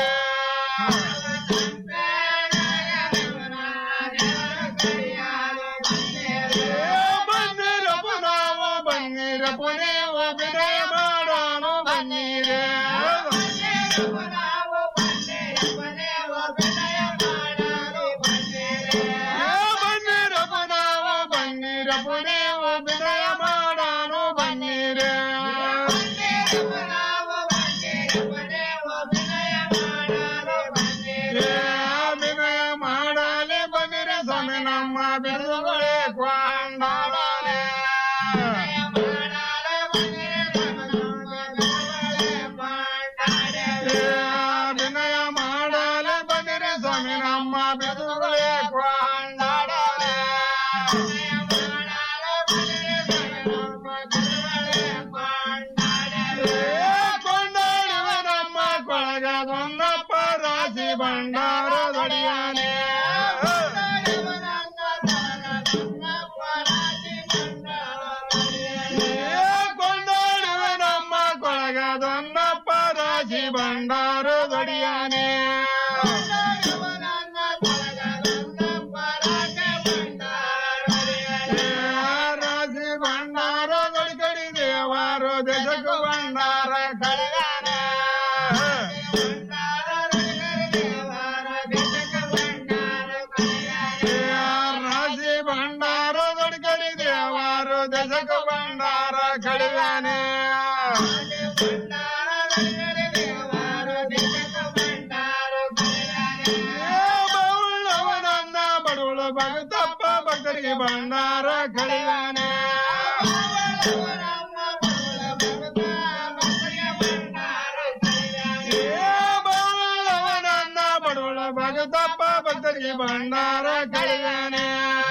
Speaker 17: ಬನ್ನಿರಪ್ಪ ನಾವು ಬನ್ನಿರಪ್ಪ ನೀವು ವಿನಯ ಮಾಡೋಣ ಬನ್ನಿರೆ ಬನ್ನಿರಪ್ಪ ನಾವು ಬನ್ನಿರಪ್ಪ ನೀವು ವಿನಯ ಮಾಡೋಣ ಬನ್ನಿರೆ ವಿನಯ ಮಾಡಲಿ ಬನ್ನಿರೆ ಸ್ವಾಮಿ ನಮ್ಮ ಬಿರುದುಗಳೇ ಕೊಂಡಾಡನೆ ವಿನಯ ಮಾಡಲಿ ಬನ್ನಿರೆ ಸ್ವಾಮಿ ನಮ್ಮ ಬಿರುದುಗಳೇ ಕೊಂಡಾಡನೆ ಕೊಂಡಾಡುವ ನಮ್ಮ ಕೊಳಗದೊಂದಪ್ಪ ರಾಶಿ ಭಂಡಾರ ದೊಡಿಯಾನೆ ಕೊಂಡಾಡುವ ನಮ್ಮ ಕೊಳಗದೊಂದಪ್ಪ ರಾಶಿ ಭಂಡಾರ ದೊಡಿಯಾನೆ ರಾಶಿ ಭಂಡಾರ ದೊಡ್ಕಡಿ ದೇವಾರು ದೇಶಕ್ಕೆ ಭಂಡಾರ ಕಳೆದಾನೆ ರಾಶಿ ಭಂಡಾರ ದೊಡ್ಕಡಿ ದೇವಾರು ದೇಶಕ್ಕೆ ಭಂಡಾರ ಕಳೆದಾನೆ ಬೌಳವನನ್ನ ಬಡವಳು ಭಗತಪ್ಪ ಭಕ್ತರಿಗೆ ಭಂಡಾರ ಕಳೆದಾನೆ ಬೆಳಗಿ ಭಂಡಾರ ಕಳಿದಾನೆ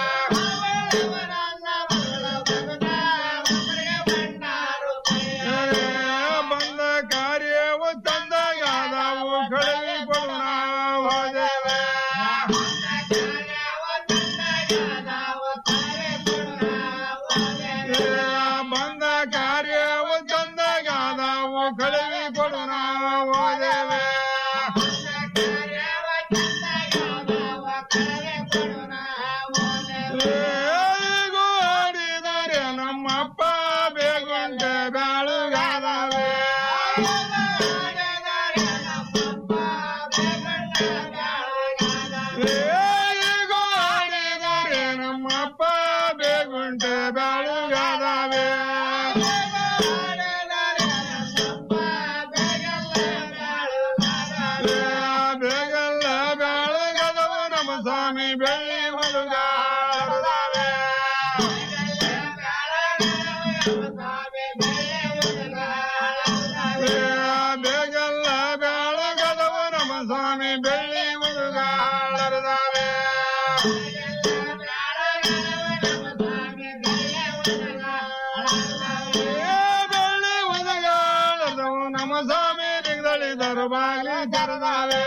Speaker 17: ಬಂದ ಕಾರ್ಯವು ತಂದಗಾದವು ಕಳವಿ ಕೊಡೋಣ ಹೋದೆವೆ ಬಂದ ಕಾರ್ಯವು ತಂದಗಾದವು ಕಳವಿ ಕೊಡೋಣ ಹೋದೆವೆ ಹೇಗೂ ಆಡಿದರೆ ನಮ್ಮಪ್ಪ ಬೇಗುಂಟೆ ಬಾಳುಗಾದವೆ ಹೇಗೂ ಆಡಿದರೆ ನಮ್ಮಪ್ಪ ಬೇಗುಂಟೆ ಬಾಳುಗಾದವೆ ಬೇಗಲ್ಲ ಬಾಳುಗದವು ನಮ್ಮ ಸ್ವಾಮಿ ಬೆಳ್ಳಿ ಹುಡುಗಾಡದಾವೆ ಬೇಗಲ್ಲ ಬಾಳುಗದವು ನಮ್ಮ ಸ್ವಾಮಿ ಬೆಳ್ಳಿ ಹುಡುಗಾಡದಾವೆ ಬೆಳ್ಳಿ ಹುಡುಗಾಡದವು ನಮ್ಮ ಸ್ವಾಮಿ ದಿಗ್ದಳಿದರು ಬಾಗಿಲು ಕರೆದಾವೆ